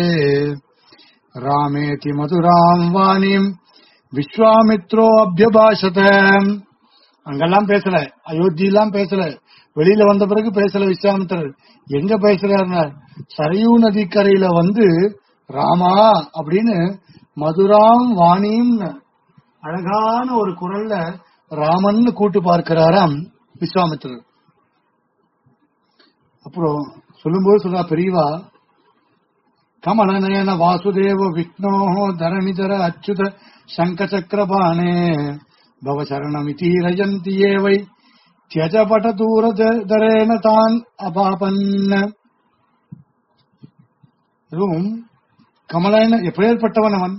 ராமேதி மதுராம் வாணிம் விஸ்வாமித்ரோ அபியபாஷத அங்கெல்லாம் பேசல அயோத்தியெல்லாம் பேசல வெளியில வந்த பிறகு பேசல விஸ்வாமித்திரர் எங்க பேசுறாருன்னா சரையூ நதிக்கரையில வந்து ராமா அப்படின்னு மதுராம் வாணியும் அழகான ஒரு குரல்ல ராமன்னு கூட்டு பார்க்கிறாராம் விஸ்வாமித்திரர் அப்புறம் சொல்லும்போது சொல்றா பெரியவா கமலநயன வாசுதேவ விஷ்ணோ தரணிதர அச்சுத சங்கச்சக்கரபாணே பவசரணமிதி ரயந்தி ஏவை தியஜபட தூரதரேன தான் அபாபன்ன இதுவும் கமலன எப்பேற்பட்டவன் அவன்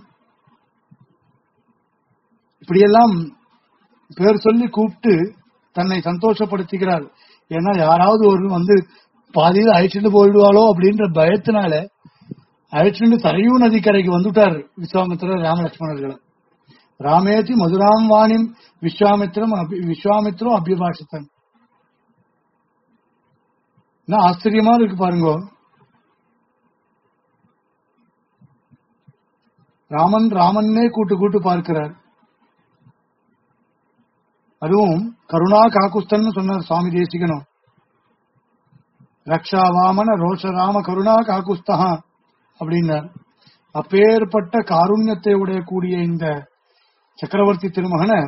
இப்படியெல்லாம் பேர் சொல்லி கூப்பிட்டு தன்னை சந்தோஷப்படுத்திக்கிறார் ஏன்னா யாராவது ஒரு வந்து பாதியில் அழிச்சுட்டு போயிடுவாளோ அப்படின்ற பயத்தினால அழிச்சுட்டு சரையூ நதிக்கரைக்கு வந்துட்டார் விஸ்வாமித்திரர் ராமலட்சுமணர்களை ராமேதி மதுராம் வாணிம் விஸ்வாமித்திரம் அபி- விஸ்வாமித்ரோ அபிபாஷித்தன் என்ன ஆச்சரியமா இருக்கு பாருங்க ராமன் ராமன்னே கூட்டு கூட்டு பார்க்கிறார் அதுவும் கருணா காக்குஸ்தன் சொன்னார் சுவாமி தேசிகனும் ரக்ஷா வாமன ரோஷராம கருணா காக்குஸ்தகா அப்படின்னார் அப்பேற்பட்ட காருண்யத்தை உடைய கூடிய இந்த சக்கரவர்த்தி திருமகனை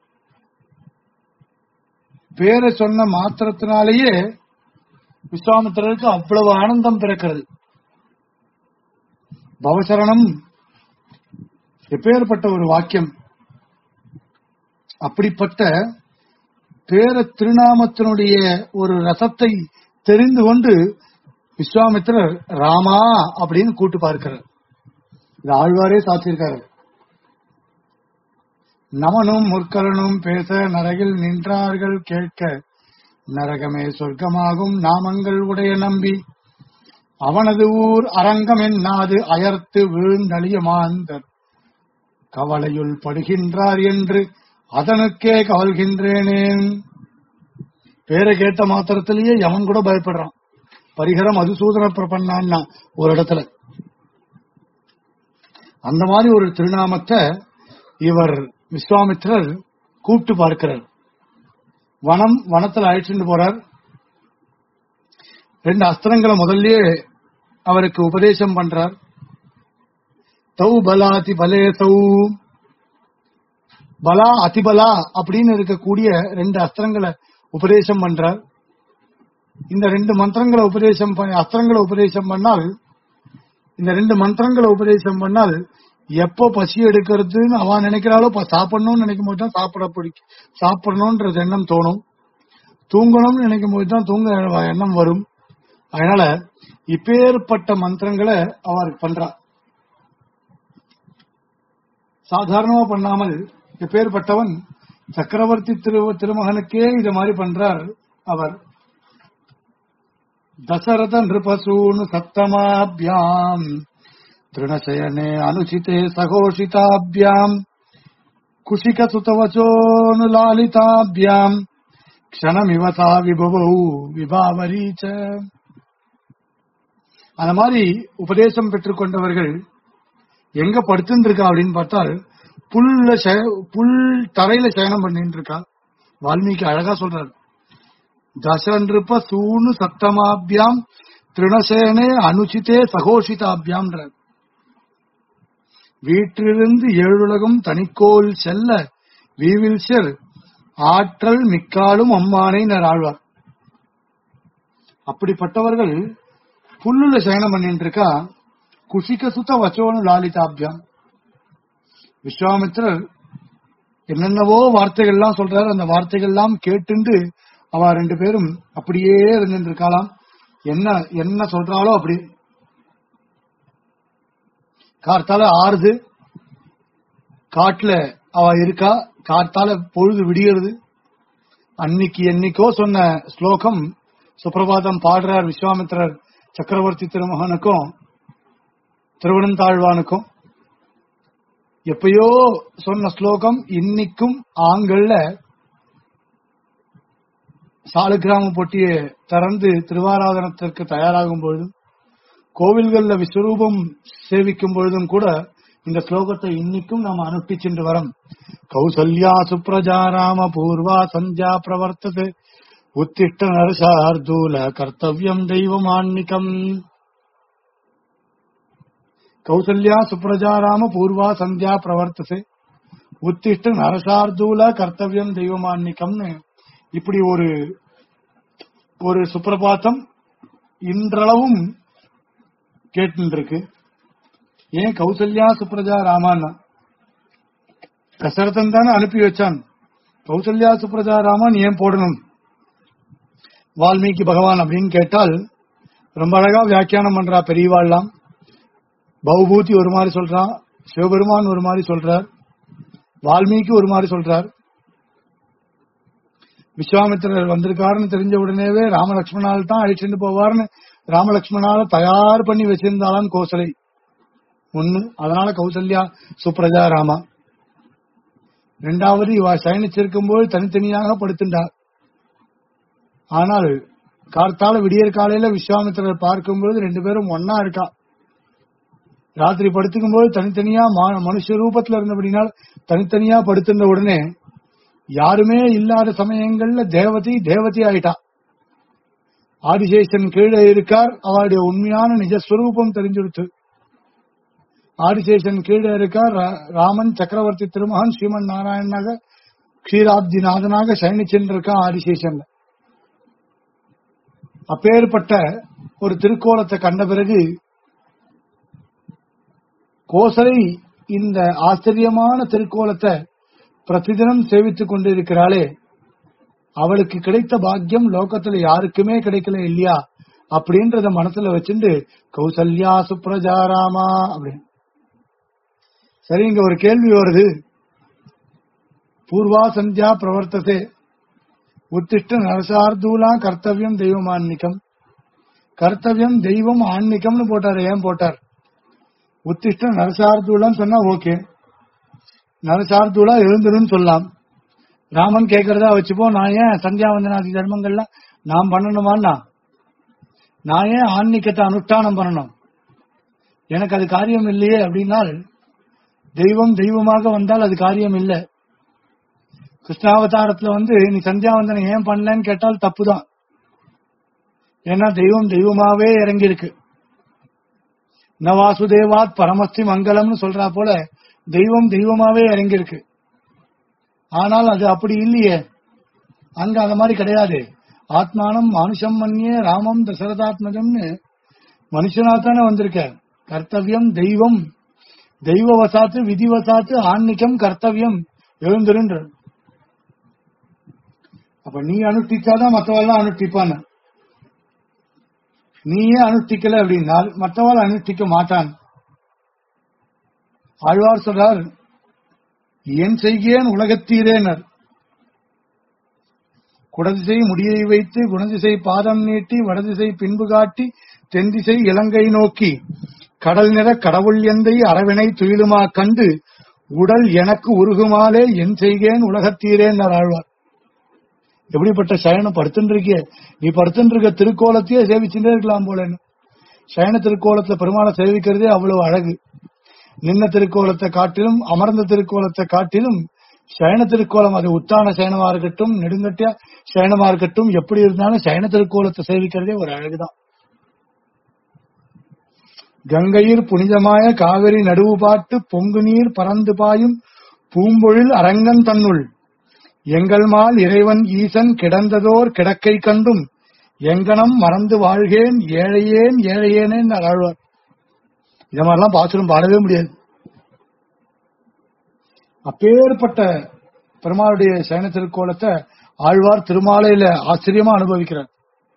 பேரை சொன்ன மாத்திரத்தினாலேயே விஸ்வாமித்திரருக்கு அவ்வளவு ஆனந்தம் பிறக்கிறது பவசரணம் எப்பேற்பட்ட ஒரு வாக்கியம் அப்படிப்பட்ட பேர திருநாமத்தினுடைய ஒரு ரசத்தை தெரிந்து கொண்டு விஸ்வாமித்திரர் ராமா அப்படின்னு கூட்டு பார்க்கிறார் இது ஆழ்வாரே சாத்தியிருக்காரு நமனும் முற்கலனும் பேச நரகில் நின்றார்கள் கேட்க நரகமே சொர்க்கமாகும் நாமங்கள் உடைய நம்பி அவனது ஊர் அரங்கம் என்னாது அயர்த்து வீழ்ந்தழிய மாந்தர் கவலையுள் படுகின்றார் என்று அதனுக்கே கவல்கின்றேனேன் பேரை கேட்ட மாத்திரத்திலேயே எவன் கூட பயப்படுறான் பரிகரம் மதுசூதன பிரபன்னான்னா ஒரு இடத்துல அந்த மாதிரி ஒரு திருநாமத்தை இவர் விஸ்வாமித்திரர் கூப்பிட்டு பார்க்கிறார் வனம் வனத்துல அழைச்சிட்டு போறார் ரெண்டு அஸ்திரங்களை முதல்லயே அவருக்கு உபதேசம் பண்றார் தௌ பலாதி பலே தௌ பலா அதிபலா அப்படின்னு இருக்கக்கூடிய ரெண்டு அஸ்திரங்களை உபதேசம் பண்றார் இந்த ரெண்டு மந்திரங்களை உபதேசம் பண்ண- அஸ்திரங்களை உபதேசம் பண்ணால் இந்த ரெண்டு மந்திரங்களை உபதேசம் பண்ணால் எப்போ பசி எடுக்கிறதுன்னு அவ நினைக்கிறாளோ இப்ப சாப்பிடணும்னு நினைக்கும் போது தான் சாப்பிட பிடிக்கும் சாப்பிடணும்ன்றது எண்ணம் தோணும் தூங்கணும்னு நினைக்கும் போது தான் தூங்க எண்ணம் வரும் அதனால இப்பேற்பட்ட மந்திரங்களை அவர் பண்றா சாதாரணமா பண்ணாமல் இப்பேற்பட்டவன் சக்கரவர்த்தி திரு திருமகனுக்கே இத மாதிரி பண்றார் அவர் தசரத நிருபசூனு சப்தமாபியாம் திருணசயனே அனுசிதே சகோஷிதாபியாம் குஷிக சுதவச்சோனு லாலிதாபியாம் க்ஷணமிவசா விபவௌ விபாவரீச்ச அந்த மாதிரி உபதேசம் பெற்றுக்கொண்டவர்கள் எங்க படுத்துட்டு இருக்கா அப்படின்னு பார்த்தால் புல்ல சய- புல் தரையில சயனம் பண்ணிட்டு இருக்கா வால்மீகி அழகா சொல்றாரு தசன்றிருப்ப சூனு சப்தமாபியாம் திருணசேனே அனுச்சிதே சகோஷிதாபியாம்ன்றார் வீற்றிலிருந்து ஏழுலகம் தனிக்கோல் செல்ல வீவில்சர் ஆற்றல் மிக்காலும் அம்மானை ஆழ்வார் அப்படிப்பட்டவர்கள் புல்லுல சயனம் பண்ணிட்டு இருக்கா குஷிக சுத்த வச்சோனு லாலிதாபியாம் விஸ்வாமித்திரர் என்னென்னவோ வார்த்தைகள்லாம் சொல்றாரு அந்த வார்த்தைகள்லாம் கேட்டுண்டு அவ ரெண்டு பேரும் அப்படியே இருந்துட்டு இருக்காளாம் என்ன என்ன சொல்றாளோ அப்படி கார்த்தால ஆறுது காட்டுல அவ இருக்கா கார்த்தால பொழுது விடியறது அன்னைக்கு என்னைக்கோ சொன்ன ஸ்லோகம் சுப்பிரபாதம் பாடுறார் விஸ்வாமித்திரர் சக்கரவர்த்தி திருமகனுக்கும் திருவனந்தாழ்வானுக்கும் எப்பயோ சொன்ன ஸ்லோகம் இன்னைக்கும் ஆண்கள்ல சாலுக்கிராம பொட்டியை திறந்து திருவாராதனத்திற்கு தயாராகும் பொழுதும் கோவில்கள்ல விஸ்வரூபம் சேவிக்கும் பொழுதும் கூட இந்த ஸ்லோகத்தை இன்னைக்கும் நாம் அனுஷ்டிச்சென்று வரோம் கௌசல்யா சுப்ரஜா ராம பூர்வா சந்தியா பிரவர்த்தது உத்திஷ்ட நரசார்தூல கர்த்தவியம் தெய்வமான்னிகம் கௌசல்யா சுப்ரஜா ராம பூர்வா சந்தியா பிரவர்த்தசே உத்திஷ்ட நரசார்தூல கர்த்தவியம் தெய்வமான்னிகம்னு இப்படி ஒரு ஒரு சுப்பிரபாத்தம் இன்றளவும் கேட்டு இருக்கு ஏன் கௌசல்யா சுப்ரஜா ராமான்னா தசரதன் தானே அனுப்பி வச்சான் கௌசல்யா சுப்ரஜா ராமன் ஏன் போடணும் வால்மீகி பகவான் அப்படின்னு கேட்டால் ரொம்ப அழகா வியாக்கியானம் பண்றா பெரியவாள்லாம் பௌபூதி ஒரு மாதிரி சொல்றான் சிவபெருமான் ஒரு மாதிரி சொல்றார் வால்மீகி ஒரு மாதிரி சொல்றார் விஸ்வாமித்திரர் வந்திருக்காருன்னு தெரிஞ்ச உடனேவே ராமலட்சுமணால் தான் அழிச்சுட்டு போவார்னு ராமலட்சுமணால தயார் பண்ணி வச்சிருந்தாலாம் கோசலை ஒண்ணு அதனால கௌசல்யா சுப்ரஜா ராமா ரெண்டாவது இவ சயனிச்சிருக்கும் போது தனித்தனியாக படுத்துட்டார் ஆனால் கார்த்தால விடியற் காலையில விஸ்வாமித்திரர் பார்க்கும்போது ரெண்டு பேரும் ஒன்னா இருக்கா ராத்திரி படுத்துக்கும் போது தனித்தனியா மா- மனுஷ ரூபத்துல இருந்தபடினால் தனித்தனியா படுத்திருந்த உடனே யாருமே இல்லாத சமயங்கள்ல தேவதி தேவதி ஆயிட்டா ஆதிசேஷன் கீழே இருக்கார் அவருடைய உண்மையான நிஜஸ்வரூபம் தெரிஞ்சுடுத்து ஆதிசேஷன் கீழே இருக்கார் ரா- ராமன் சக்கரவர்த்தி திருமகன் ஸ்ரீமன் நாராயணனாக க்ஷீராப்தி நாதனாக சயனிச்சென்றிருக்கா ஆதிசேஷன்ல அப்பேற்பட்ட ஒரு திருக்கோலத்தை கண்ட பிறகு கோசலை இந்த ஆச்சரியமான திருக்கோலத்தை பிரதிதினம் சேவித்துக் கொண்டிருக்கிறாளே அவளுக்கு கிடைத்த பாக்கியம் லோகத்துல யாருக்குமே கிடைக்கல இல்லையா அப்படின்றத மனசுல வச்சுண்டு கௌசல்யா சுப்ரஜா ராமா அப்படின்னு சரி இங்க ஒரு கேள்வி வருது பூர்வா சந்தியா பிரவர்த்ததே உத்திஷ்ட நரசார்தூலா கர்த்தவியம் தெய்வமான்னிக்கம் கர்த்தவியம் தெய்வம் ஆன்மிகம்னு போட்டார் ஏன் போட்டார் உத்திஷ்ட நரசார்தூலம் சொன்னா ஓகே நரசார்தூலா எழுந்துருன்னு சொல்லலாம் ராமன் கேட்கறதா வச்சுப்போம் நான் ஏன் சந்தியாவந்தனாதி தர்மங்கள்லாம் நான் பண்ணணுமான்னா நான் ஏன் ஆன்மீகத்தை அனுஷ்டானம் பண்ணணும் எனக்கு அது காரியம் இல்லையே அப்படின்னால் தெய்வம் தெய்வமாக வந்தால் அது காரியம் இல்லை கிருஷ்ணாவதாரத்துல வந்து நீ சந்தியாவந்தனம் ஏன் பண்ணலன்னு கேட்டால் தப்புதான் ஏன்னா தெய்வம் தெய்வமாவே இறங்கி இருக்கு ந வாசுதேவாத் பரமஸ்தி மங்கலம்னு சொல்றா போல தெய்வம் தெய்வமாவே இறங்கி இருக்கு ஆனால் அது அப்படி இல்லையே அங்க அந்த மாதிரி கிடையாது ஆத்மானம் மானுஷம் மன்னிய ராமம் தசரதாத்மஜம்னு மனுஷனா தானே வந்திருக்க கர்த்தவியம் தெய்வம் தெய்வ வசாத்து விதி வசாத்து ஆன்மீகம் கர்த்தவியம் எழுந்திருன்ற அப்ப நீ அனுஷ்டிச்சாதான் மற்றவெல்லாம் அனுஷ்டிப்பான நீயே அனுஷ்டிக்கல அப்படின்னால் மற்றவள் அனுஷ்டிக்க மாட்டான் ஆழ்வார் சொல்றார் ஏன் செய்கேன் உலகத்தீரேனர் குடதிசை முடியை வைத்து குணதிசை பாதம் நீட்டி வடதிசை பின்பு காட்டி தென்திசை இலங்கை நோக்கி கடல் நிற கடவுள் எந்தை அரவினை துயிலுமா கண்டு உடல் எனக்கு உருகுமாலே என் செய்கேன் உலகத்தீரேன் ஆழ்வார் எப்படிப்பட்ட சயனம் படுத்துட்டு இருக்கிய நீ படுத்துட்டு இருக்க திருக்கோலத்தையே சேவிச்சுட்டே இருக்கலாம் போலன்னு சயன திருக்கோலத்துல பெருமாளை சேவிக்கிறதே அவ்வளவு அழகு நின்ன திருக்கோலத்தை காட்டிலும் அமர்ந்த திருக்கோலத்தை காட்டிலும் சயன திருக்கோலம் அது உத்தான சயனமா இருக்கட்டும் நெடுங்கட்டியா சயனமா இருக்கட்டும் எப்படி இருந்தாலும் சயன திருக்கோலத்தை சேவிக்கிறதே ஒரு அழகுதான் கங்கையில் புனிதமாய காவிரி நடுவு பாட்டு பொங்கு நீர் பறந்து பாயும் பூம்பொழில் அரங்கன் தன்னுள் எங்கள் மால் இறைவன் ஈசன் கிடந்ததோர் கிடக்கை கண்டும் எங்கனம் மறந்து வாழ்கேன் ஏழையேன் ஏழையேனே ஆழ்வார் இத மாதிரிலாம் பாசுரம் பாடவே முடியாது அப்பேற்பட்ட பெருமாளுடைய சயன திருக்கோலத்தை ஆழ்வார் திருமாலையில ஆச்சரியமா அனுபவிக்கிறார்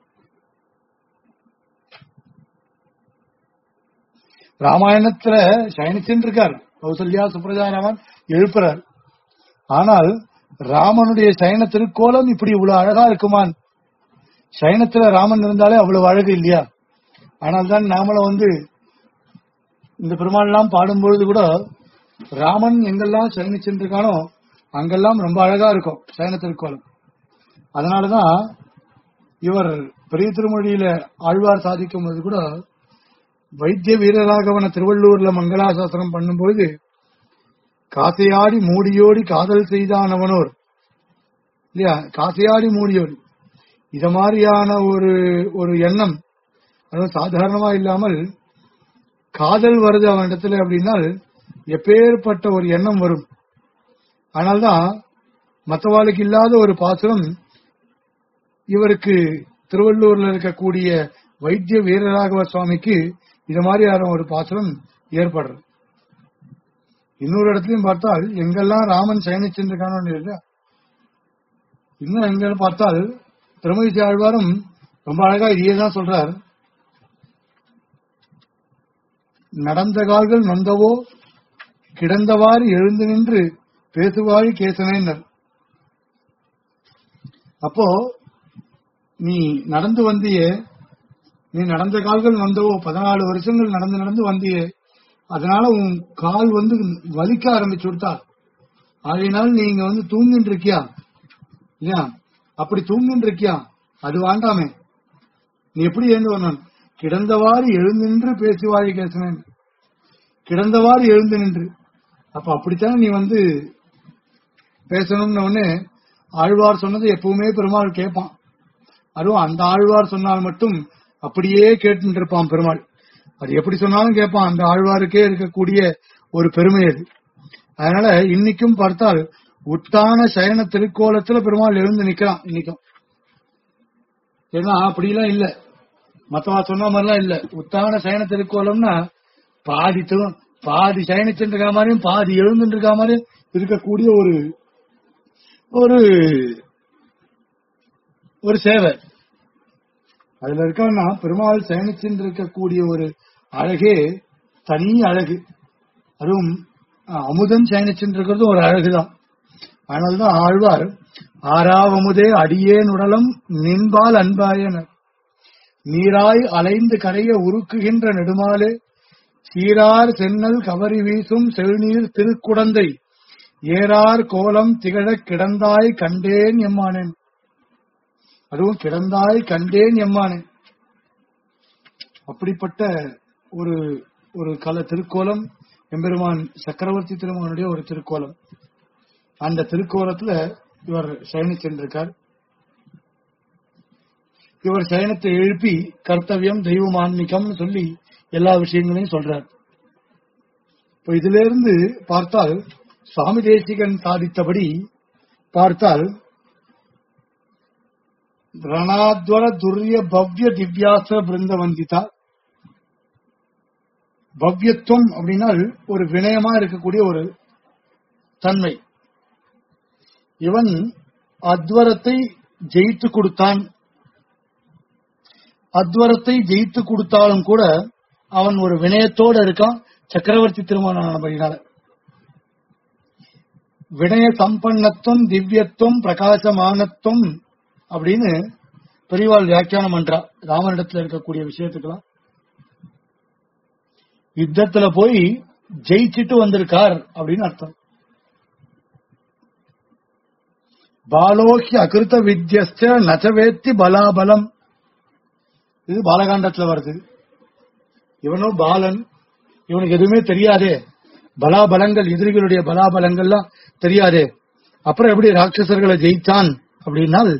ராமாயணத்துல சயனிச்சுன்னு இருக்கார் கௌசல்யா சுப்ரஜா ராமன் எழுப்புறார் ஆனால் ராமனுடைய சயன திருக்கோலம் இப்படி இவ்வளவு அழகா இருக்குமான் சயனத்துல ராமன் இருந்தாலே அவ்வளவு அழகு இல்லையா ஆனால் தான் நாமளும் வந்து இந்த பெருமாள்லாம் பாடும்பொழுது கூட ராமன் எங்கெல்லாம் சயனிச்சுருக்கானோ அங்கெல்லாம் ரொம்ப அழகா இருக்கும் சயன திருக்கோலம் அதனாலதான் இவர் பெரிய திருமொழியில ஆழ்வார் சாதிக்கும் போது கூட வைத்திய வீரராகவன திருவள்ளூர்ல மங்களாசாசனம் பண்ணும்போது காசையாடி மூடியோடி காதல் செய்தானவனோர் இல்லையா காசையாடி மூடியோடி இத மாதிரியான ஒரு ஒரு எண்ணம் அதுவும் சாதாரணமா இல்லாமல் காதல் வருது அவனிடத்துல அப்படின்னா எப்பேற்பட்ட ஒரு எண்ணம் வரும் அதனால்தான் மற்றவாளுக்கு இல்லாத ஒரு பாசுரம் இவருக்கு திருவள்ளூர்ல இருக்கக்கூடிய வைத்திய வீரராகவ சுவாமிக்கு இது மாதிரியான ஒரு பாசுரம் ஏற்படுறது இன்னொரு இடத்துலயும் பார்த்தால் எங்கெல்லாம் ராமன் சயனிச்சிருக்கானோ இல்ல இன்னும் எங்க பார்த்தால் திருமதி ஆழ்வாரும் ரொம்ப அழகா இதையே தான் சொல்றார் நடந்த கால்கள் நொந்தவோ கிடந்தவாறு எழுந்து நின்று பேசுவாழி கேசனைனர் அப்போ நீ நடந்து வந்தியே நீ நடந்த கால்கள் வந்தவோ பதினாலு வருஷங்கள் நடந்து நடந்து வந்தியே அதனால உன் கால் வந்து வலிக்க ஆரம்பிச்சு விட்டா ஆகையினால் நீங்க வந்து தூங்கிட்டு இருக்கியா இல்லையா அப்படி தூங்கிட்டு இருக்கியா அது வேண்டாமே நீ எப்படி எழுந்து வரணும் கிடந்தவாறு எழுந்து நின்று பேசுவாழி கேசினேன் கிடந்தவாறு எழுந்து நின்று அப்ப அப்படித்தான் நீ வந்து பேசணும்னு உடனே ஆழ்வார் சொன்னது எப்பவுமே பெருமாள் கேட்பான் அதுவும் அந்த ஆழ்வார் சொன்னால் மட்டும் அப்படியே கேட்டு இருப்பான் பெருமாள் அது எப்படி சொன்னாலும் கேட்பான் அந்த ஆழ்வாருக்கே இருக்கக்கூடிய ஒரு பெருமை அது அதனால இன்னைக்கும் பார்த்தால் உத்தான சயன திருக்கோலத்துல பெருமாள் எழுந்து நிக்கிறான் இன்னைக்கும் ஏன்னா அப்படிலாம் இல்ல மத்தவா சொன்ன மாதிரிலாம் இல்ல உத்தான சயன திருக்கோலம்னா பாதி து- பாதி சயனிச்சுட்டு இருக்க மாதிரியும் பாதி எழுந்துட்டு இருக்க மாதிரியும் இருக்கக்கூடிய ஒரு ஒரு ஒரு சேவை அதுல இருக்கன்னா பெருமாள் சயனிச்சுட்டு இருக்கக்கூடிய ஒரு அழகே தனி அழகு அதுவும் அஹ், அமுதன் சயனிச்சுட்டு இருக்கிறது ஒரு அழகுதான் அதனால்தான் ஆழ்வார் ஆறாவமுதே அடியேன் உடலம் நின்பால் அன்பாயனர் நீராய் அலைந்து கரைய உருக்குகின்ற நெடுமாலே சீரார் சென்னல் கவரி வீசும் செழுநீர் திருக்குடந்தை ஏறார் கோலம் திகழக் கிடந்தாய் கண்டேன் எம்மானேன் அதுவும் கிடந்தாய் கண்டேன் எம்மானேன் அப்படிப்பட்ட ஒரு ஒரு கல திருக்கோலம் எம்பெருமான் சக்கரவர்த்தி திருமகனுடைய ஒரு திருக்கோலம் அந்த திருக்கோலத்துல இவர் சயனிச்சென்றிருக்கார் இவர் சயனத்தை எழுப்பி கர்த்தவியம் தெய்வம் ஆன்மீகம்னு சொல்லி எல்லா விஷயங்களையும் சொல்றார் இப்ப இதுல இருந்து பார்த்தால் சுவாமி தேசிகன் சாதித்தபடி பார்த்தால் ரணாத்வர துரிய பவ்ய திவ்யாச பிருந்தவந்திதா பவ்யத்துவம் அப்படின்னால் ஒரு வினயமா இருக்கக்கூடிய ஒரு தன்மை இவன் அத்வரத்தை ஜெயித்து கொடுத்தான் அத்வரத்தை ஜெயித்து கொடுத்தாலும் கூட அவன் ஒரு வினயத்தோட இருக்கான் சக்கரவர்த்தி திருமணம் ஆனபடினால வினய சம்பன்னத்துவம் திவ்யத்துவம் பிரகாசமானத்துவம் அப்படின்னு பெரியவாள் வியாக்கியானம் பண்றா ராமனிடத்துல இருக்கக்கூடிய விஷயத்துக்கெல்லாம் யுத்தத்துல போய் ஜெயிச்சிட்டு வந்திருக்கார் அப்படின்னு அர்த்தம் பாலோஹி அகிருத்த வித்யஸ்ட நச்சவேத்தி பலாபலம் இது பாலகாண்டத்துல வருது இவனோ பாலன் இவனுக்கு எதுவுமே தெரியாதே பலாபலங்கள் எதிரிகளுடைய பலாபலங்கள்லாம் தெரியாதே அப்புறம் எப்படி ராட்சசர்களை ஜெயிச்சான் அப்படின்னால்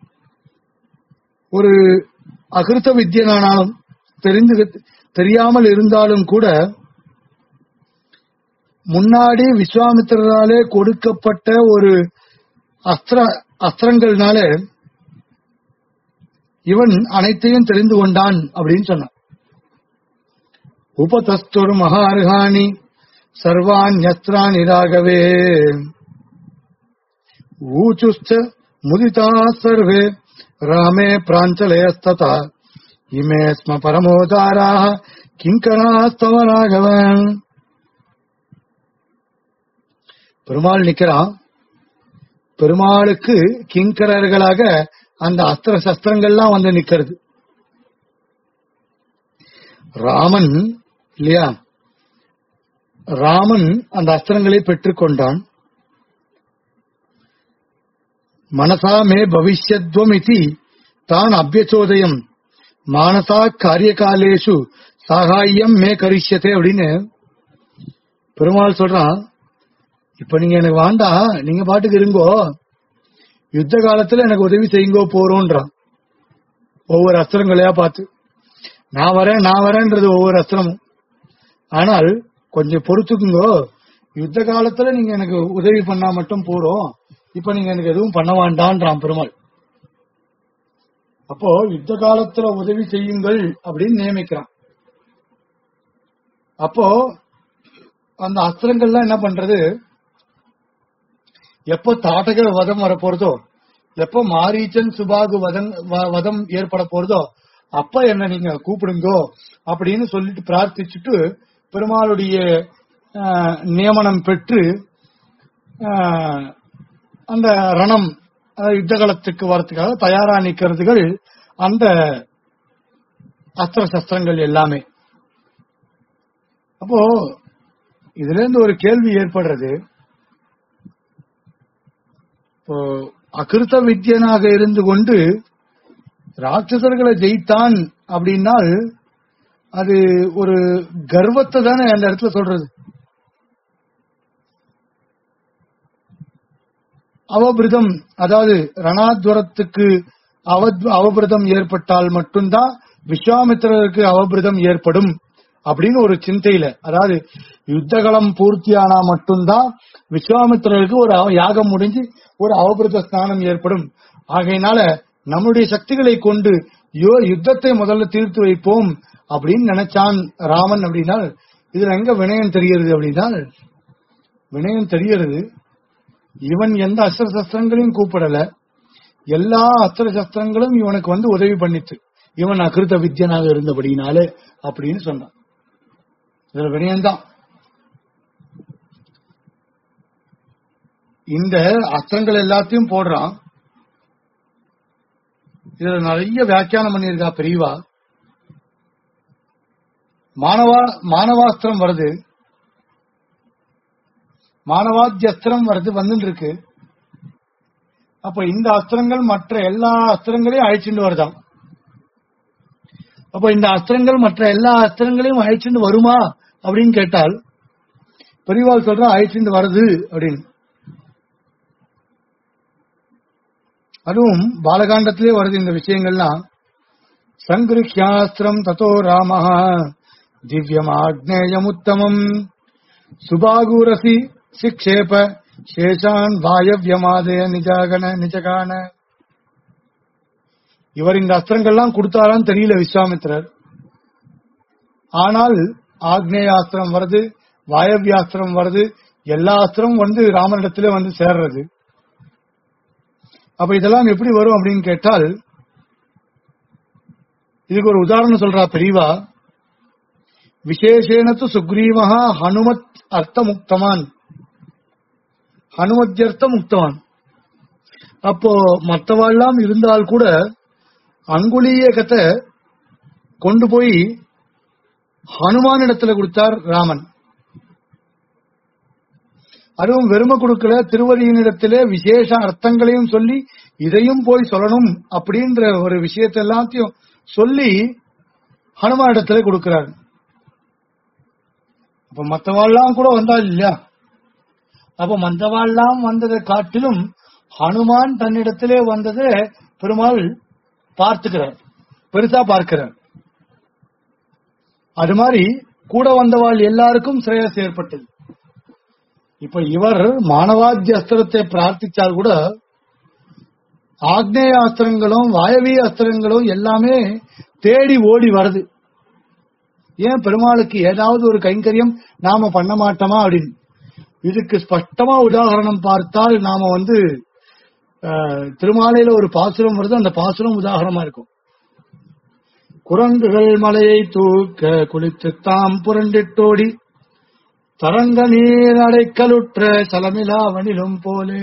ஒரு அகிருத்த வித்தியனானாலும் தெரிந்து தெரியாமல் இருந்தாலும் கூட முன்னாடி விஸ்வாமித்திரராலே கொடுக்கப்பட்ட ஒரு அஸ்திர அஸ்திரங்கள்னால இவன் அனைத்தையும் தெரிந்து கொண்டான் அப்படின்னு சொன்னான் உபதஸ்துர் மகார்காணி சர்வாண்யஸ்திராணி ராகவே ஊச்சுஸ்த முதிதா சர்வே ராமே பிராஞ்சலயஸ்ததா இமே ஸ்ம பரமோதாராக கிங்கராஸ்தவ ராகவன் பெருமாள் நிக்கிறான் பெருமாளுக்கு கிங்கரர்களாக அந்த அஸ்திர சஸ்திரங்கள்லாம் வந்து நிக்கிறது ராமன் இல்லையா ராமன் அந்த அஸ்திரங்களை பெற்றுக்கொண்டான் மனசா மே பவிஷ்யத்வம் இதி தான் அபியச்சோதயம் மானசா காரியகாலேஷு சாகாயம் மே கரிஷ்யத்தே அப்படின்னு பெருமாள் சொல்றான் இப்ப நீங்க எனக்கு வாண்டா நீங்க பாட்டுக்கு இருங்கோ யுத்த காலத்துல எனக்கு உதவி செய்யுங்கோ போறோன்றான் ஒவ்வொரு அஸ்திரங்களையா பார்த்து நான் வரேன் நான் வரேன்றது ஒவ்வொரு அஸ்திரமும் ஆனால் கொஞ்சம் பொறுத்துக்குங்கோ யுத்த காலத்துல நீங்க எனக்கு உதவி பண்ணா மட்டும் போறோம் இப்ப நீங்க எனக்கு எதுவும் பண்ண வேண்டான்றான் பெருமாள் அப்போ யுத்த காலத்துல உதவி செய்யுங்கள் அப்படின்னு நியமிக்கிறான் அப்போ அந்த அஸ்திரங்கள்லாம் என்ன பண்றது எப்போ தாட்டக வதம் வரப்போறதோ எப்போ மாரீச்சன் சுபாகு வதம் வ- வதம் ஏற்பட போறதோ அப்ப என்ன நீங்க கூப்பிடுங்கோ அப்படின்னு சொல்லிட்டு பிரார்த்திச்சுட்டு பெருமாளுடைய ஆஹ், நியமனம் பெற்று ஆஹ், அந்த ரணம் அதாவது யுத்த காலத்துக்கு வரத்துக்காக தயாரா நிக்கிறதுகள் அந்த அஸ்திர சஸ்திரங்கள் எல்லாமே அப்போ இதுல இருந்து ஒரு கேள்வி ஏற்படுறது இப்போ அகிருத்த வித்யனாக இருந்து கொண்டு ராட்சசர்களை ஜெயித்தான் அப்படின்னால் அது ஒரு கர்வத்தை தானே அந்த இடத்துல சொல்றது அவபிரதம் அதாவது ரணாத்வரத்துக்கு அவத்- அவபிரதம் ஏற்பட்டால் மட்டும்தான் விஸ்வாமித்திரருக்கு அவபிரதம் ஏற்படும் அப்படின்னு ஒரு சிந்தையில அதாவது யுத்தகலம் பூர்த்தியானா மட்டும்தான் விஸ்வாமித்திரருக்கு ஒரு அவ- யாகம் முடிஞ்சு ஒரு அவபிரத ஸ்நானம் ஏற்படும் ஆகையினால நம்முடைய சக்திகளை கொண்டு யோ யுத்தத்தை முதல்ல தீர்த்து வைப்போம் அப்படின்னு நினைச்சான் ராமன் அப்படின்னா இதுல எங்க வினயம் தெரிகிறது அப்படின்னா வினயம் தெரிகிறது இவன் எந்த அஸ்திர சஸ்திரங்களையும் கூப்பிடல எல்லா அஸ்திர சஸ்திரங்களும் இவனுக்கு வந்து உதவி பண்ணிச்சு இவன் அகிருத்த வித்யனாக இருந்தபடினாலே அப்படின்னு சொன்னான் இதுல வினயம்தான் இந்த அஸ்திரங்கள் எல்லாத்தையும் போடுறான் இதுல நிறைய வியாக்கியானம் பண்ணியிருக்கா பெரியவா மானவா மானவாஸ்திரம் வருது மானவாத்தியஸ்திரம் வருது வந்துட்டு இருக்கு அப்ப இந்த அஸ்திரங்கள் மற்ற எல்லா அஸ்திரங்களையும் அழைச்சிட்டு வருதாம் அப்ப இந்த அஸ்திரங்கள் மற்ற எல்லா அஸ்திரங்களையும் அழைச்சிட்டு வருமா அப்படின்னு கேட்டால் பெரியவாள் சொல்ற அழைச்சிட்டு வருது அப்படின்னு அதுவும் பாலகாண்டத்திலே வருது இந்த விஷயங்கள்லாம் சங்கிருஹ்யாஸ்திரம் ததோ ராம திவ்யம் ஆக்னேயமுத்தமம் சுபாகூரசி சிக்ஷேப சேஷான் வாயவ்யமாதய நிஜாகன நிஜகான இவர் இந்த அஸ்திரங்கள்லாம் கொடுத்தாரான்னு தெரியல விஸ்வாமித்திரர் ஆனால் ஆக்னேயாஸ்திரம் வருது வாயவியாஸ்திரம் வருது எல்லா அஸ்திரமும் வந்து ராமனிடத்திலே வந்து சேர்றது அப்ப இதெல்லாம் எப்படி வரும் அப்படின்னு கேட்டால் இதுக்கு ஒரு உதாரணம் சொல்றா பெரியவா விசேஷேனத்து சுக்ரீவஹா ஹனுமத் அர்த்த முக்தமான் ஹனுமத்தியர்த்த முக்தவான் அப்போ மற்றவாள்லாம் இருந்தால் கூட அங்குலீயகத்தை கொண்டு போய் ஹனுமான் இடத்துல கொடுத்தார் ராமன் அதுவும் வெறும கொடுக்கல திருவடியினிடத்திலே விசேஷ அர்த்தங்களையும் சொல்லி இதையும் போய் சொல்லணும் அப்படின்ற ஒரு விஷயத்தை எல்லாத்தையும் சொல்லி ஹனுமான் இடத்துல கொடுக்கிறார் அப்ப மற்றவாள்லாம் கூட வந்தா இல்லையா அப்ப மற்றவாள்லாம் வந்ததை காட்டிலும் ஹனுமான் தன்னிடத்திலே வந்ததை பெருமாள் பார்த்துக்கிறார் பெருசா பார்க்கிறார் அது மாதிரி கூட வந்தவாள் எல்லாருக்கும் சிரேயஸ் ஏற்பட்டது இப்ப இவர் மானவாத்திய அஸ்திரத்தை பிரார்த்திச்சால் கூட ஆக்னேய அஸ்திரங்களும் வாயவீய அஸ்திரங்களும் எல்லாமே தேடி ஓடி வருது ஏன் பெருமாளுக்கு ஏதாவது ஒரு கைங்கரியம் நாம பண்ண மாட்டோமா அப்படின்னு இதுக்கு ஸ்பஷ்டமா உதாரணம் பார்த்தால் நாம வந்து அஹ், திருமாலையில ஒரு பாசுரம் வருது அந்த பாசுரம் உதாரணமா இருக்கும் குரங்குகள் மலையை தூக்க குளித்து தாம் புரண்டிட்டோடி தரங்க நீர் அடைக்கலுற்ற சலமிலா வனிலும் போலே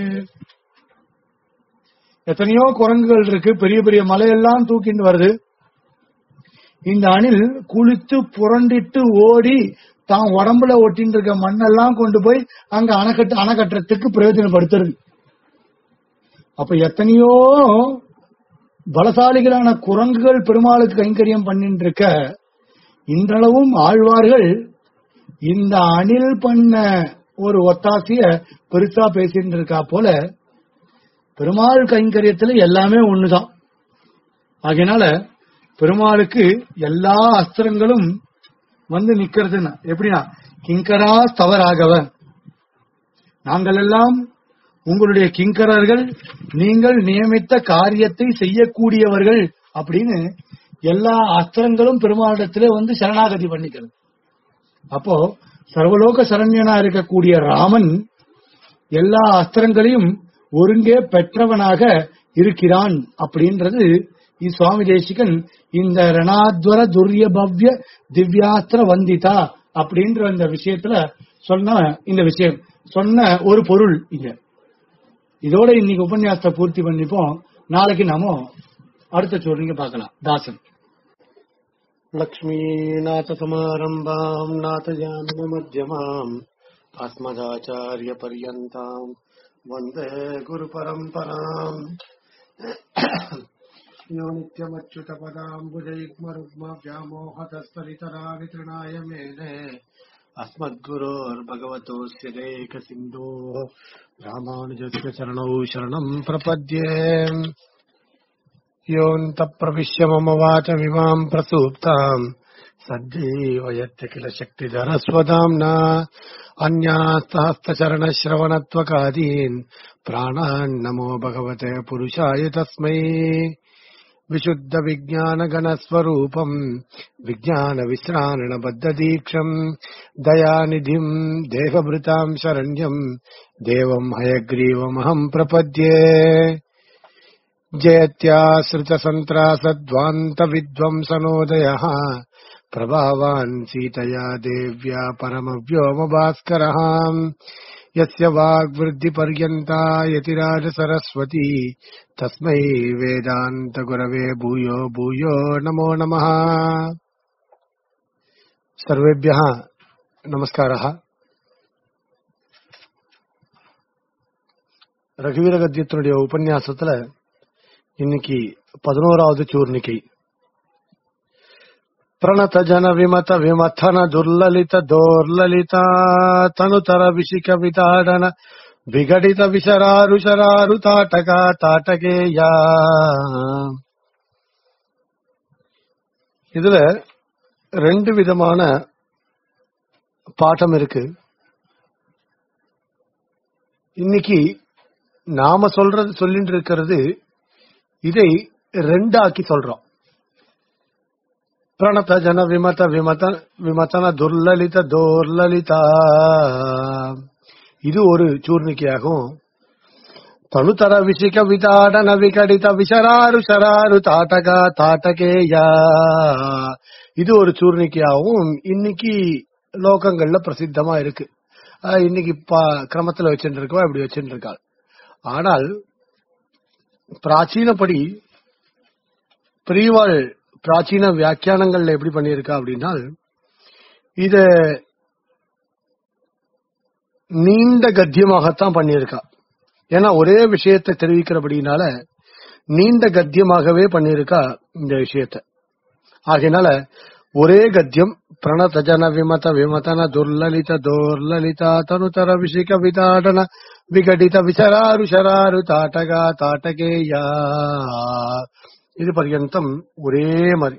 எத்தனையோ குரங்குகள் இருக்கு பெரிய பெரிய மலையெல்லாம் தூக்கிட்டு வருது இந்த அணில் குளித்து புரண்டிட்டு ஓடி தான் உடம்புல ஒட்டின்னு இருக்க மண்ணெல்லாம் கொண்டு போய் அங்க அணைக்கட்டு அணை கட்டுறதுக்கு பிரயோஜனப்படுத்துறது அப்ப எத்தனையோ பலசாலிகளான குரங்குகள் பெருமாளுக்கு கைங்கரியம் பண்ணிட்டு இருக்க இன்றளவும் ஆழ்வார்கள் இந்த அணில் பண்ண ஒரு ஒத்தாசிய பெருசா பேசிட்டு இருக்கா போல பெருமாள் கைங்கரியத்துல எல்லாமே ஒண்ணுதான் ஆகையினால பெருமாளுக்கு எல்லா அஸ்திரங்களும் வந்து நிக்கிறதுன்னா எப்படின்னா கிங்கரா தவறாகவ நாங்கள் எல்லாம் உங்களுடைய கிங்கரர்கள் நீங்கள் நியமித்த காரியத்தை செய்யக்கூடியவர்கள் அப்படின்னு எல்லா அஸ்திரங்களும் பெருமாளிடத்திலே வந்து சரணாகதி பண்ணிக்கிறது அப்போ சர்வலோக சரண்யனா இருக்கக்கூடிய ராமன் எல்லா அஸ்திரங்களையும் ஒருங்கே பெற்றவனாக இருக்கிறான் அப்படின்றது இ சுவாமி தேசிகன் இந்த ரணாத்வர துரிய பவ்ய திவ்யாஸ்திர வந்திதா அப்படின்ற இந்த விஷயத்துல சொன்ன இந்த விஷயம் சொன்ன ஒரு பொருள் இங்க இதோட இன்னைக்கு உபன்யாசத்தை பூர்த்தி பண்ணிப்போம் நாளைக்கு நாம அடுத்த சொல்றீங்க பார்க்கலாம் தாசன் लक्ष्मीनाथसमारम्भाम् नाथयामिनमध्यमाम् अस्मदाचार्यपर्यन्ताम् वन्दे गुरुपरम्पराम् यो नित्यमच्युतपदाम्बुजैग्मरुग्मव्यामोहतस्फलितराणि तृणाय मेने अस्मद्गुरोर्भगवतोऽस्य देकसिन्धोः रामानुजस्य चरणौ शरणम् प्रपद्ये योऽन्तप्रविश्य मम वाचमिमाम् प्रसूप्ताम् सद्यैव यत्य किल शक्तिधरस्वदाम्ना अन्यास्तहस्तचरणश्रवणत्वकादीन् प्राणान् नमो भगवते पुरुषाय तस्मै विशुद्धविज्ञानगणस्वरूपम् विज्ञानविश्राणबद्धदीक्षम् दयानिधिम् देहभृताम् शरण्यम् देवम् हयग्रीवमहम् प्रपद्ये जयत्याश्रितसन्त्रासद्वान्तविद्वंसनोदयः प्रभावान् सीतया देव्या परमव्योमभास्करः यस्य वाग्वृद्धिपर्यन्ता यतिराजसरस्वती तस्मै वेदान्तगुरवे भूयो भूयो नमो नमः सर्वेभ्यः नमस्कारः ரகுவீர கத்தியத்தினுடைய உபன்யாசத்துல இன்னைக்கு பதினோராவது சூர்ணிகை ಪ್ರಣತ ಜನ ವಿಮತ ವಿಮಥನ ದುರ್ಲಲಿತ ದೋರ್ಲಲಿತ ತನುತರ ವಿಶಿಕ ವಿತಾಡನ விகடித விசராரு சராரு தாட்டகா தாட்டகேயா இதுல ரெண்டு விதமான பாடம் இருக்கு இன்னைக்கு நாம சொல்றது சொல்லிட்டு இருக்கிறது இதை ரெண்டாக்கி சொல்றோம் பிரணத ஜன விமத விமத விமதன துர்லலித தோர்லலிதா இது ஒரு சூர்ணிக்கையாகும் தனுதர விசிக விதாடன விகடித விசராரு சராரு தாட்டகா தாட்டகேயா இது ஒரு சூர்ணிக்கையாகவும் இன்னைக்கு லோகங்கள்ல பிரசித்தமா இருக்கு ஆஹ் இன்னைக்கு ப- கிரமத்துல வச்சுட்டு இருக்கவா இப்படி வச்சுட்டு இருக்காள் ஆனால் பிராச்சீனப்படி பெரியவாள் பிராச்சீன வியாக்கியானங்கள்ல எப்படி பண்ணியிருக்கா அப்படின்னா இத நீண்ட கத்தியமாகத்தான் பண்ணியிருக்கா ஏன்னா ஒரே விஷயத்தை தெரிவிக்கிறபடினால நீண்ட கத்தியமாகவே பண்ணியிருக்கா இந்த விஷயத்தை ஆகையினால ஒரே கத்தியம் பிரணதஜன விமத விமதன துர்லலித தோர்லலிதா தனுதர விஷிக விதாடன விகடித விசராரு சராரு தாட்டகா தாட்டகேயா இது பர்யந்தம் ஒரே மாதிரி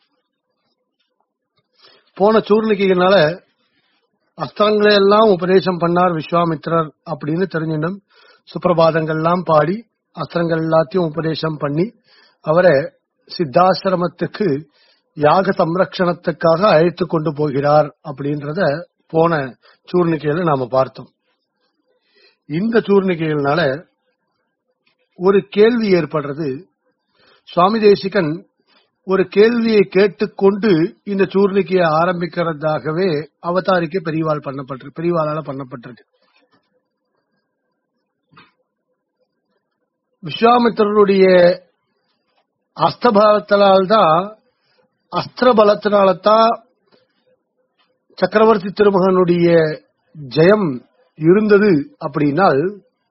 போன சூர்ணிகையினால அஸ்திரங்களை எல்லாம் உபதேசம் பண்ணார் விஸ்வாமித்திரர் அப்படின்னு தெரிஞ்சிடும் சுப்பிரபாதங்கள்லாம் பாடி அஸ்திரங்கள் எல்லாத்தையும் உபதேசம் பண்ணி அவரை சித்தாசிரமத்துக்கு யாக சம்ரக்ஷணத்துக்காக அழைத்து கொண்டு போகிறார் அப்படின்றத போன சூர்ணிகையில நாம பார்த்தோம் இந்த சூர்ணிகைகள்னால ஒரு கேள்வி ஏற்படுறது சுவாமி தேசிகன் ஒரு கேள்வியை கேட்டுக்கொண்டு இந்த சூர்ணிக்கையை ஆரம்பிக்கிறதாகவே அவதாரிக்க பெரியவாள் பண்ணப்பட்டிருக்கு பெரியவாளால பண்ணப்பட்டிருக்கு விஸ்வாமித்திரருடைய அஸ்தபலத்தினால்தான் அஸ்திர பலத்தினால்தான் சக்கரவர்த்தி திருமகனுடைய ஜெயம் இருந்தது அப்படின்னால்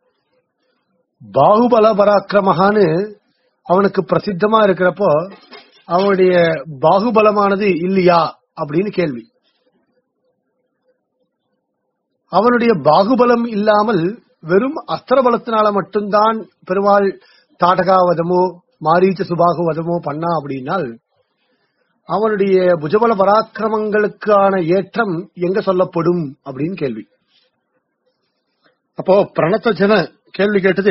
பாகுபல பராக்கிரமகான்னு அவனுக்கு பிரசித்தமா இருக்கிறப்போ அவனுடைய பாகுபலமானது இல்லையா அப்படின்னு கேள்வி அவனுடைய பாகுபலம் இல்லாமல் வெறும் அஸ்திரபலத்தினால மட்டும்தான் பெருமாள் தாடகாவதமோ மாரீச்ச சுபாகுவதமோ பண்ணா அப்படின்னால் அவனுடைய புஜபல பராக்கிரமங்களுக்கான ஏற்றம் எங்க சொல்லப்படும் அப்படின்னு கேள்வி அப்போ பிரணத்த ஜன கேள்வி கேட்டது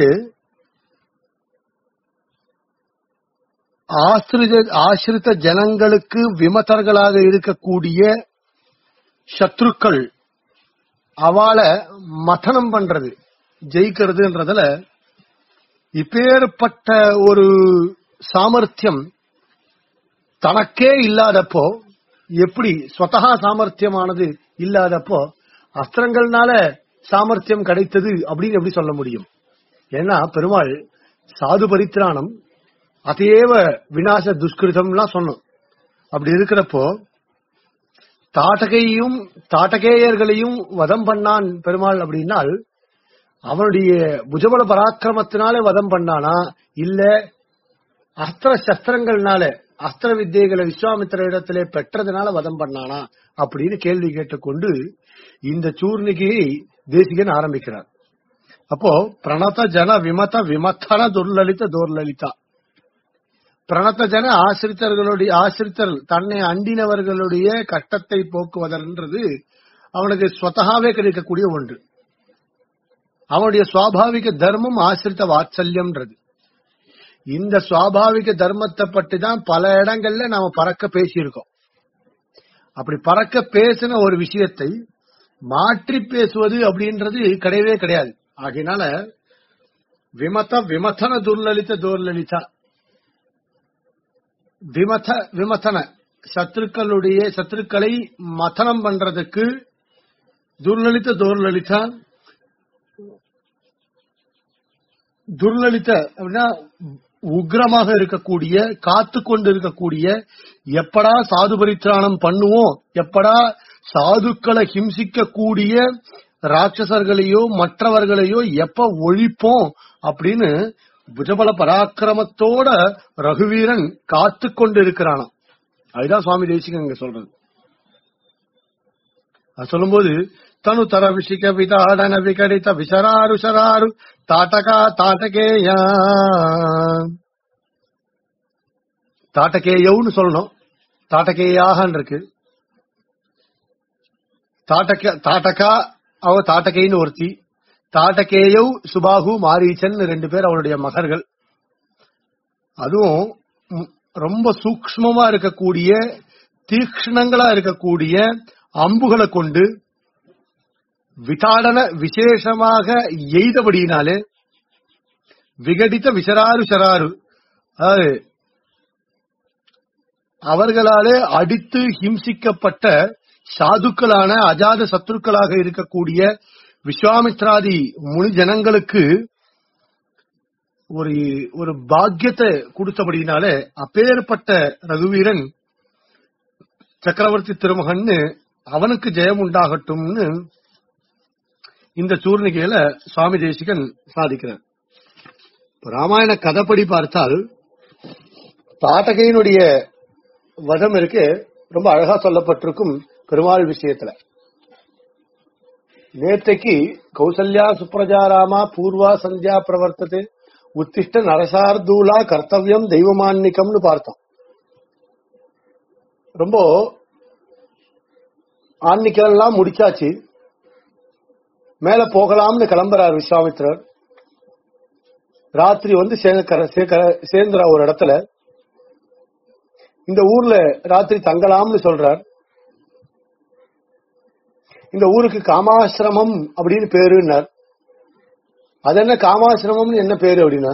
ஆசிரித ஆசிரித்த ஜனங்களுக்கு விமதர்களாக இருக்கக்கூடிய சத்ருக்கள் அவளை மதனம் பண்றது ஜெயிக்கிறதுன்றதுல இப்பேற்பட்ட ஒரு சாமர்த்தியம் தனக்கே இல்லாதப்போ எப்படி ஸ்வதகா சாமர்த்தியமானது இல்லாதப்போ அஸ்திரங்கள்னால சாமர்த்தியம் கிடைத்தது அப்படின்னு எப்படி சொல்ல முடியும் ஏன்னா பெருமாள் சாது பரித்ராணம் அதேவ விநாச துஷ்கிருதம்லாம் சொன்னோம் அப்படி இருக்கிறப்போ தாட்டகையும் தாட்டகேயர்களையும் வதம் பண்ணான் பெருமாள் அப்படின்னால் அவனுடைய புஜபல பராக்கிரமத்தினாலே வதம் பண்ணானா இல்ல அஸ்திர சஸ்திரங்கள்னால அஸ்திர வித்தியைகளை விஸ்வாமித்திர இடத்திலே பெற்றதுனால வதம் பண்ணானா அப்படின்னு கேள்வி கேட்டுக்கொண்டு இந்த சூர்ணிகையை தேசிகன் ஆரம்பிக்கிறார் அப்போ பிரணத ஜன விமத விமத்தன துர்லலித துர்லலிதா பிரணத்த ஜன ஆசிரித்தர்களுடைய ஆசிரித்தர் தன்னை அண்டினவர்களுடைய கட்டத்தை போக்குவதென்றது அவனுக்கு ஸ்வத்தகாவே கிடைக்கக்கூடிய ஒன்று அவனுடைய சுவாபாவிக தர்மம் ஆசிரித்த வாத்சல்யம்ன்றது இந்த சுவாபாவிக தர்மத்தை பற்றி தான் பல இடங்கள்ல நாம பறக்க பேசியிருக்கோம் அப்படி பறக்க பேசின ஒரு விஷயத்தை மாற்றி பேசுவது அப்படின்றது கிடையவே கிடையாது ஆகையினால விமத விமதன துர்லலித துர்லலிதா விமத விமதன சத்துருக்களுடைய சத்துருக்களை மதனம் பண்றதுக்கு துர்லலித துர்லலிதா துர்லலித அப்படின்னா உக்ரமாக இருக்கக்கூடிய காத்து கொண்டு இருக்கக்கூடிய எப்படா சாது பரித்ராணம் பண்ணுவோம் எப்படா சாதுக்களை ஹிம்சிக்க கூடிய ராட்சசர்களையோ மற்றவர்களையோ எப்ப ஒழிப்போம் அப்படின்னு புஜபல பராக்கிரமத்தோட ரகுவீரன் காத்து கொண்டு இருக்கிறானாம் அதுதான் சுவாமி தேசிகன் இங்க சொல்றது அது சொல்லும்போது తను తర విషిక వితాడన వికడిత విసరారు శరారు తాటక తాటకేయ தாட்டகேயவுன்னு சொல்லணும் தாட்டகேயாகன்னு இருக்கு தாட்டக தாட்டகா அவ தாட்டகைன்னு ஒருத்தி தாட்டகேயவ் சுபாகு மாரீச்சன் ரெண்டு பேர் அவளுடைய மகர்கள் அதுவும் ம், ரொம்ப சூக்ஷ்மமா இருக்கக்கூடிய தீக்ஷ்ணங்களா இருக்கக்கூடிய அம்புகளை கொண்டு விதாடன விசேஷமாக எய்தபடியினாலே விகடித்த விசராரு சராரு அதாவது அவர்களாலே அடித்து ஹிம்சிக்கப்பட்ட சாதுக்களான அஜாத சத்துருக்களாக இருக்கக்கூடிய விஸ்வாமித்ராதி முனி ஜனங்களுக்கு ஒரு ஒரு பாக்கியத்தை கொடுத்தபடினாலே அப்பேற்பட்ட ரகுவீரன் சக்கரவர்த்தி திருமகன்னு அவனுக்கு ஜெயம் உண்டாகட்டும்னு இந்த சூர்ணிகையில சுவாமி தேசிகன் சாதிக்கிறார் இப்ப ராமாயண கதைப்படி பார்த்தால் தாட்டகையினுடைய வதம் இருக்கு ரொம்ப அழகா சொல்லப்பட்டிருக்கும் பெருமாள் விஷயத்துல நேற்றைக்கு கௌசல்யா சுப்ரஜா ராமா பூர்வா சந்தியா பிரவர்த்தது உத்திஷ்ட நரசார்தூலா கர்த்தவியம் தெய்வமான்னிக்கம்னு பார்த்தோம் ரொம்ப ஆன்னிக்கம் எல்லாம் முடிச்சாச்சு மேல போகலாம்னு கிளம்புறார் விஸ்வாமித்திரர் ராத்திரி வந்து சேர்க்கற- சேர்க்கற- சேர்ந்துறா ஒரு இடத்துல இந்த ஊர்ல ராத்திரி தங்கலாம்னு சொல்றார் இந்த ஊருக்கு காமாசிரமம் அப்படின்னு பேருன்னார் அது என்ன காமாசிரமம்னு என்ன பேரு அப்படின்னா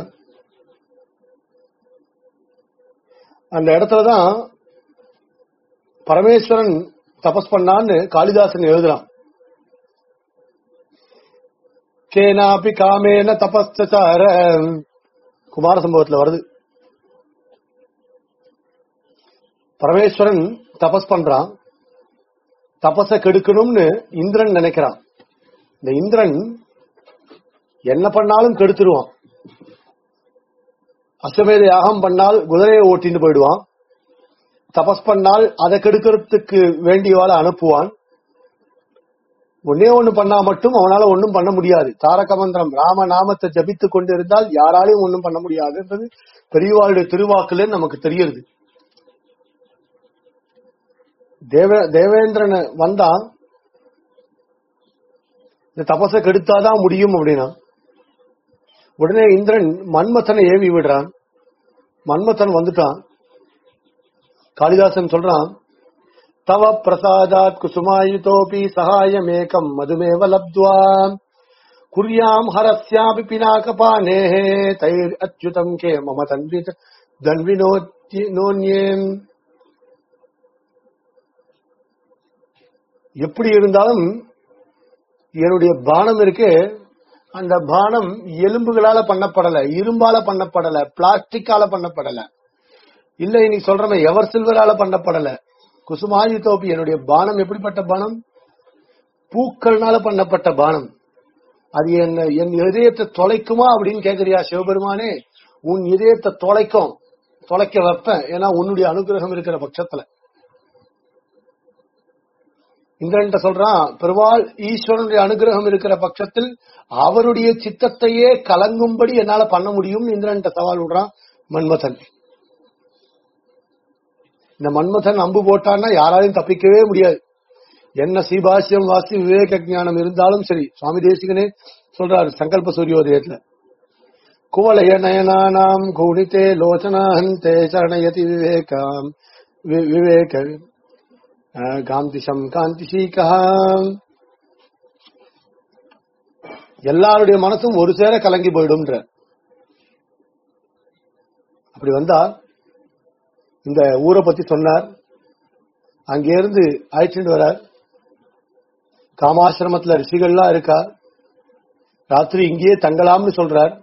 அந்த இடத்துலதான் பரமேஸ்வரன் தபஸ் பண்ணான்னு காளிதாசன் எழுதுறான் கேனாபி காமேன தபஸ்தார குமார சம்பவத்துல வருது பரமேஸ்வரன் தபஸ் பண்றான் தபஸ கெடுக்கணும்னு இந்திரன் நினைக்கிறான் இந்த இந்திரன் என்ன பண்ணாலும் கெடுத்துருவான் அஸ்வமேத யாகம் பண்ணால் குதிரையை ஓட்டிட்டு போயிடுவான் தபஸ் பண்ணால் அதை கெடுக்கிறதுக்கு வேண்டியவாளை அனுப்புவான் ஒன்னே ஒண்ணு பண்ணா மட்டும் அவனால ஒண்ணும் பண்ண முடியாது தாரக மந்திரம் ராம நாமத்தை ஜபித்துக் கொண்டிருந்தால் யாராலையும் ஒண்ணும் பண்ண முடியாதுன்றது பெரியவாளுடைய திருவாக்குல நமக்கு தெரியுது தேவ தேவேந்திரன் வந்தா இந்த தபசை கெடுத்தாதான் முடியும் அப்படின்னா உடனே இந்திரன் மன்மதனை ஏவி விடுறான் மன்மதன் வந்துட்டான் காளிதாசன் சொல்றான் தவ பிரசாதாத் குசுமாயுதோபி சகாயமேகம் மதுமேவ லப்த்வா குர்யாம் ஹரஸ்யாபி பினாகபானேஹே தைர் அச்சுதம் கே மம தன்வி தன்வினோன்யேம் எப்படி இருந்தாலும் என்னுடைய பானம் இருக்கு அந்த பானம் எலும்புகளால பண்ணப்படல இரும்பால பண்ணப்படல பிளாஸ்டிக்கால பண்ணப்படல இல்ல நீ சொல்றமே எவர் சில்வரால பண்ணப்படல குசுமாயு தோப்பி என்னுடைய பானம் எப்படிப்பட்ட பானம் பூக்கள்னால பண்ணப்பட்ட பானம் அது என்ன என் இதயத்தை தொலைக்குமா அப்படின்னு கேக்குறியா சிவபெருமானே உன் இதயத்தை தொலைக்கும் தொலைக்க வைப்பேன் ஏன்னா உன்னுடைய அனுகிரகம் இருக்கிற பட்சத்துல இந்திரன்ட்ட சொல்றான் பெருமாள் ஈஸ்வரனுடைய அனுகிரகம் இருக்கிற பட்சத்தில் அவருடைய சித்தத்தையே கலங்கும்படி என்னால பண்ண முடியும் இந்திரன்ட்ட சவால் விடுறான் மன்மதன் இந்த மன்மதன் அம்பு போட்டான்னா யாராலையும் தப்பிக்கவே முடியாது என்ன சீபாஷ்யம் வாசி விவேக ஞானம் இருந்தாலும் சரி சுவாமி தேசிகனே சொல்றாரு சங்கல்ப சூரியோதயத்துல குவலய நயனானாம் கூணித்தே லோச்சனாஹந்தே சரணயதி விவேகாம் வி- விவேக அஹ், காந்திஷம் காந்திஷீகா எல்லாருடைய மனசும் ஒரு சேர கலங்கி போயிடும்ன்ற அப்படி வந்தா இந்த ஊரை பத்தி சொன்னார் அங்கே இருந்து அழைச்சிட்டு வரார் காமாசிரமத்துல ரிஷிகள்லாம் இருக்கா ராத்திரி இங்கேயே தங்கலாம்னு சொல்றார்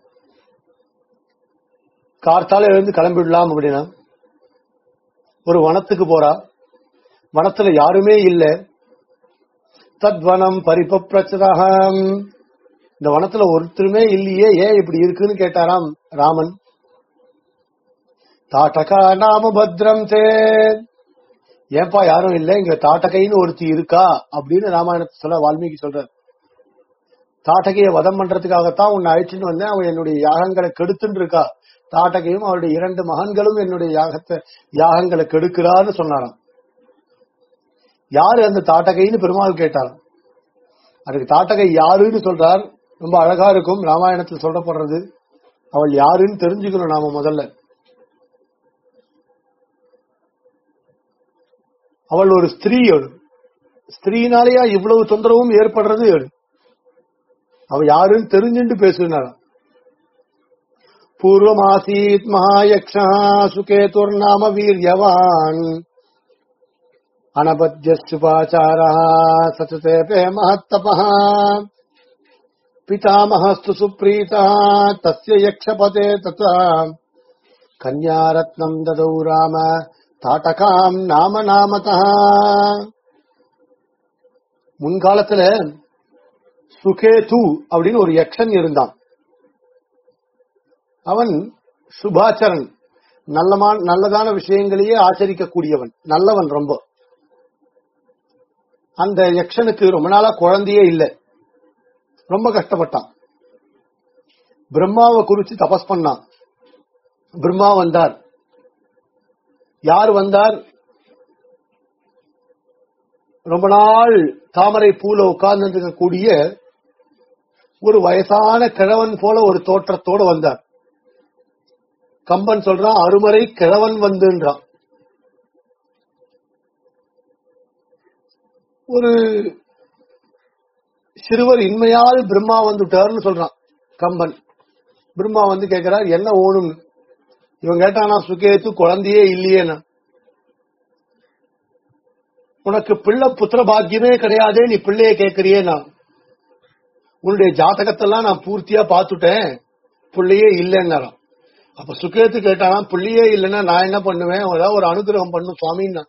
கார்த்தால எழுந்து கிளம்பிடலாம் அப்படின்னா ஒரு வனத்துக்கு போறா வனத்துல யாருமே இல்ல தத்வனம் பரிபப்ரச்சதகம் இந்த வனத்துல ஒருத்தருமே இல்லையே ஏன் இப்படி இருக்குன்னு கேட்டாராம் ராமன் தாட்டகா நாம பத்ரம் தே ஏன்பா யாரும் இல்ல இங்க தாட்டகைன்னு ஒருத்தி இருக்கா அப்படின்னு ராமாயணத்தை சொல்ல வால்மீகி சொல்றார் தாட்டகையை வதம் பண்றதுக்காகத்தான் உன்னை அழைச்சின்னு வந்தேன் அவன் என்னுடைய யாகங்களை கெடுத்துட்டு இருக்கா தாட்டகையும் அவருடைய இரண்டு மகன்களும் என்னுடைய யாகத்தை யாகங்களை கெடுக்கிறான்னு சொன்னாராம் யாரு அந்த தாட்டகைன்னு பெருமாள் கேட்டாராம் அதுக்கு தாட்டகை யாருன்னு சொல்றார் ரொம்ப அழகா இருக்கும் ராமாயணத்தில் சொல்லப்படுறது அவள் யாருன்னு தெரிஞ்சுக்கணும் நாம முதல்ல அவள் ஒரு ஸ்திரீ அவள் ஸ்திரீனாலேயா இவ்வளவு தொந்தரவும் ஏற்படுறது அவள் அவ யாருன்னு தெரிஞ்சுட்டு பேசுனாராம் பூர்வமாசீத் மகாயக்ஷா சுகேதுர்நாம வீரியவான் अनबध्यस्युपाचारः सचतेपे महत्तपः पितामहस्तु सुप्रीतः तस्य यक्षपते तथा कन्यारत्नम् ददौ राम தாட்டகாம் நாம நாமதா முன்காலத்துல சுகேது அப்படின்னு ஒரு யக்ஷன் இருந்தான் அவன் சுபாச்சரன் நல்லமான நல்லதான விஷயங்களையே ஆச்சரிக்கக்கூடியவன் நல்லவன் ரொம்ப அந்த யக்ஷனுக்கு ரொம்ப நாளா குழந்தையே இல்லை ரொம்ப கஷ்டப்பட்டான் பிரம்மாவை குறிச்சு தபஸ் பண்ணான் பிரம்மா வந்தார் யார் வந்தார் ரொம்ப நாள் தாமரை பூல உட்கார்ந்து இருக்கக்கூடிய ஒரு வயசான கிழவன் போல ஒரு தோற்றத்தோட வந்தார் கம்பன் சொல்றான் அருமறை கிழவன் வந்துன்றான் ஒரு சிறுவர் இன்மையால் பிரம்மா வந்துட்டார்னு சொல்றான் கம்பன் பிரம்மா வந்து கேக்குறார் என்ன ஓணும் இவன் கேட்டானா சுகேத்து குழந்தையே இல்லையேனா உனக்கு பிள்ளை புத்திர பாக்கியமே கிடையாதே நீ பிள்ளைய கேக்குறியேனா உன்னுடைய ஜாதகத்தெல்லாம் நான் பூர்த்தியா பாத்துட்டேன் பிள்ளையே இல்லைன்னாராம் அப்ப சுகேத்து கேட்டானா பிள்ளையே இல்லைன்னா நான் என்ன பண்ணுவேன் ஏதாவது ஒரு அனுகிரகம் பண்ணும் சுவாமின்னா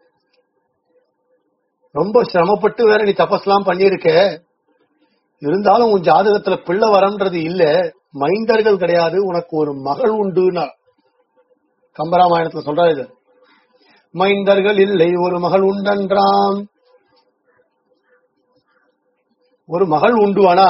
ரொம்ப சிரமப்பட்டு வேற நீ தபஸ்லாம் பண்ணிருக்க இருந்தாலும் உன் ஜாதகத்துல பிள்ளை வரன்றது இல்ல மைந்தர்கள் கிடையாது உனக்கு ஒரு மகள் உண்டுன்னா கம்பராமாயணத்துல சொல்றாரு இது மைந்தர்கள் இல்லை ஒரு மகள் உண்டன்றாம் ஒரு மகள் உண்டுவானா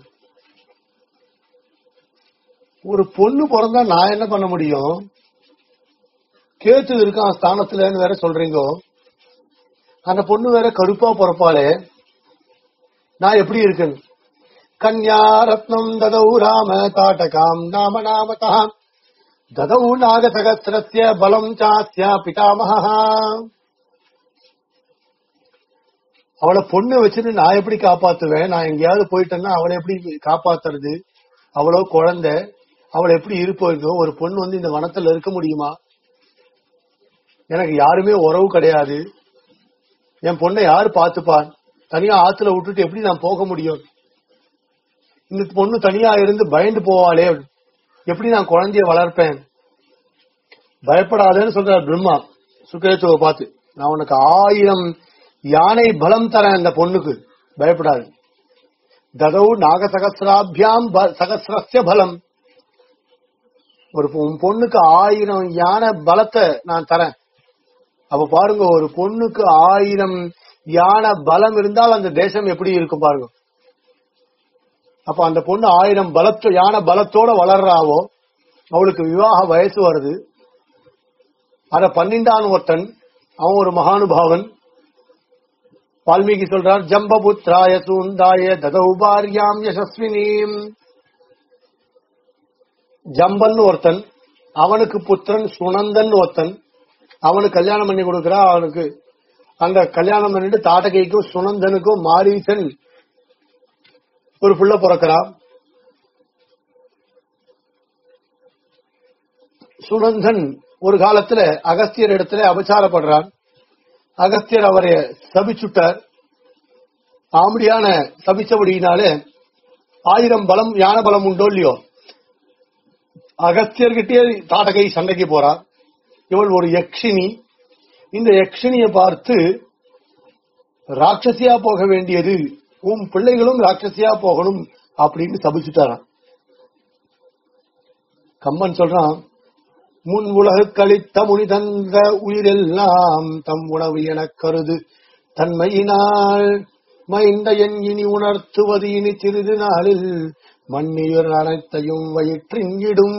ஒரு பொண்ணு பிறந்தா நான் என்ன பண்ண முடியும் கேத்து இருக்கான் ஸ்தானத்துலன்னு வேற சொல்றீங்க அந்த பொண்ணு வேற கருப்பா பிறப்பாளே நான் எப்படி இருக்கேன் கன்யா ரத்னம் ததௌ ராம தாட்டகாம் நாம நாமதாம் ததௌ நாகசகசிரஸ்ய பலம் சாஸ்யா பிதாமகா அவளை பொண்ணு வச்சுட்டு நான் எப்படி காப்பாத்துவேன் நான் எங்கேயாவது போயிட்டேன்னா அவளை எப்படி காப்பாத்துறது அவளோ குழந்தை அவளை எப்படி இருப்போ ஒரு பொண்ணு வந்து இந்த வனத்துல இருக்க முடியுமா எனக்கு யாருமே உறவு கிடையாது என் பொண்ணை யாரு பாத்துப்பான் தனியா ஆத்துல விட்டுட்டு எப்படி நான் போக முடியும் இந்த பொண்ணு தனியா இருந்து பயந்து போவாளே எப்படி நான் குழந்தைய வளர்ப்பேன் பயப்படாதேன்னு சொல்றார் பிரம்மா சுக்கேத்துவ பார்த்து நான் உனக்கு ஆயிரம் யானை பலம் தரேன் அந்த பொண்ணுக்கு பயப்படாது ததௌ நாகசகசிராபியாம் ப- சகசிரஸ்ய பலம் ஒரு பொ- உன் பொண்ணுக்கு ஆயிரம் யானை பலத்தை நான் தரேன் அப்ப பாருங்க ஒரு பொண்ணுக்கு ஆயிரம் யானை பலம் இருந்தால் அந்த தேசம் எப்படி இருக்கும் பாருங்க அப்ப அந்த பொண்ணு ஆயிரம் பலத்தோ யானை பலத்தோட வளர்றாவோ அவளுக்கு விவாக வயசு வருது அத பன்னிண்டான் ஒருத்தன் அவன் ஒரு மகானுபாவன் வால்மீகி சொல்றார் ஜம்பபுத்ராய சூந்தாய ததௌபாரியாம் யசஸ்வினீம் ஜம்பன் ஒருத்தன் அவனுக்கு புத்திரன் சுனந்தன் ஒருத்தன் அவனுக்கு கல்யாணம் பண்ணி கொடுக்கிறா அவனுக்கு அந்த கல்யாணம் பண்ணிட்டு தாட்டகைக்கும் சுனந்தனுக்கும் மாரீசன் ஒரு புள்ள பிறக்கிறான் சுனந்தன் ஒரு காலத்துல அகஸ்தியர் இடத்துல அபச்சாரப்படுறான் அகஸ்தியர் அவரை சபிச்சுட்டார் ஆம்படியான சபிச்சபடியினாலே ஆயிரம் பலம் யான பலம் உண்டோ இல்லையோ அகஸ்தியர்கிட்டயே தாடகை சண்டைக்கு போறா இவள் ஒரு யக்ஷினி இந்த யக்ஷினியை பார்த்து ராட்சசியா போக வேண்டியது உன் பிள்ளைகளும் ராட்சசியா போகணும் அப்படின்னு சபிச்சுட்டாராம் கம்மன் சொல்றான் முன் உலகு கழித்த முனி தந்த உயிரெல்லாம் தம் உணவு எனக் கருது தன்மையினால் மைந்த என் இனி உணர்த்துவது இனி சிறிது நாளில் மண்ணியர் அனைத்தையும் வயிற்றிங்கிடும்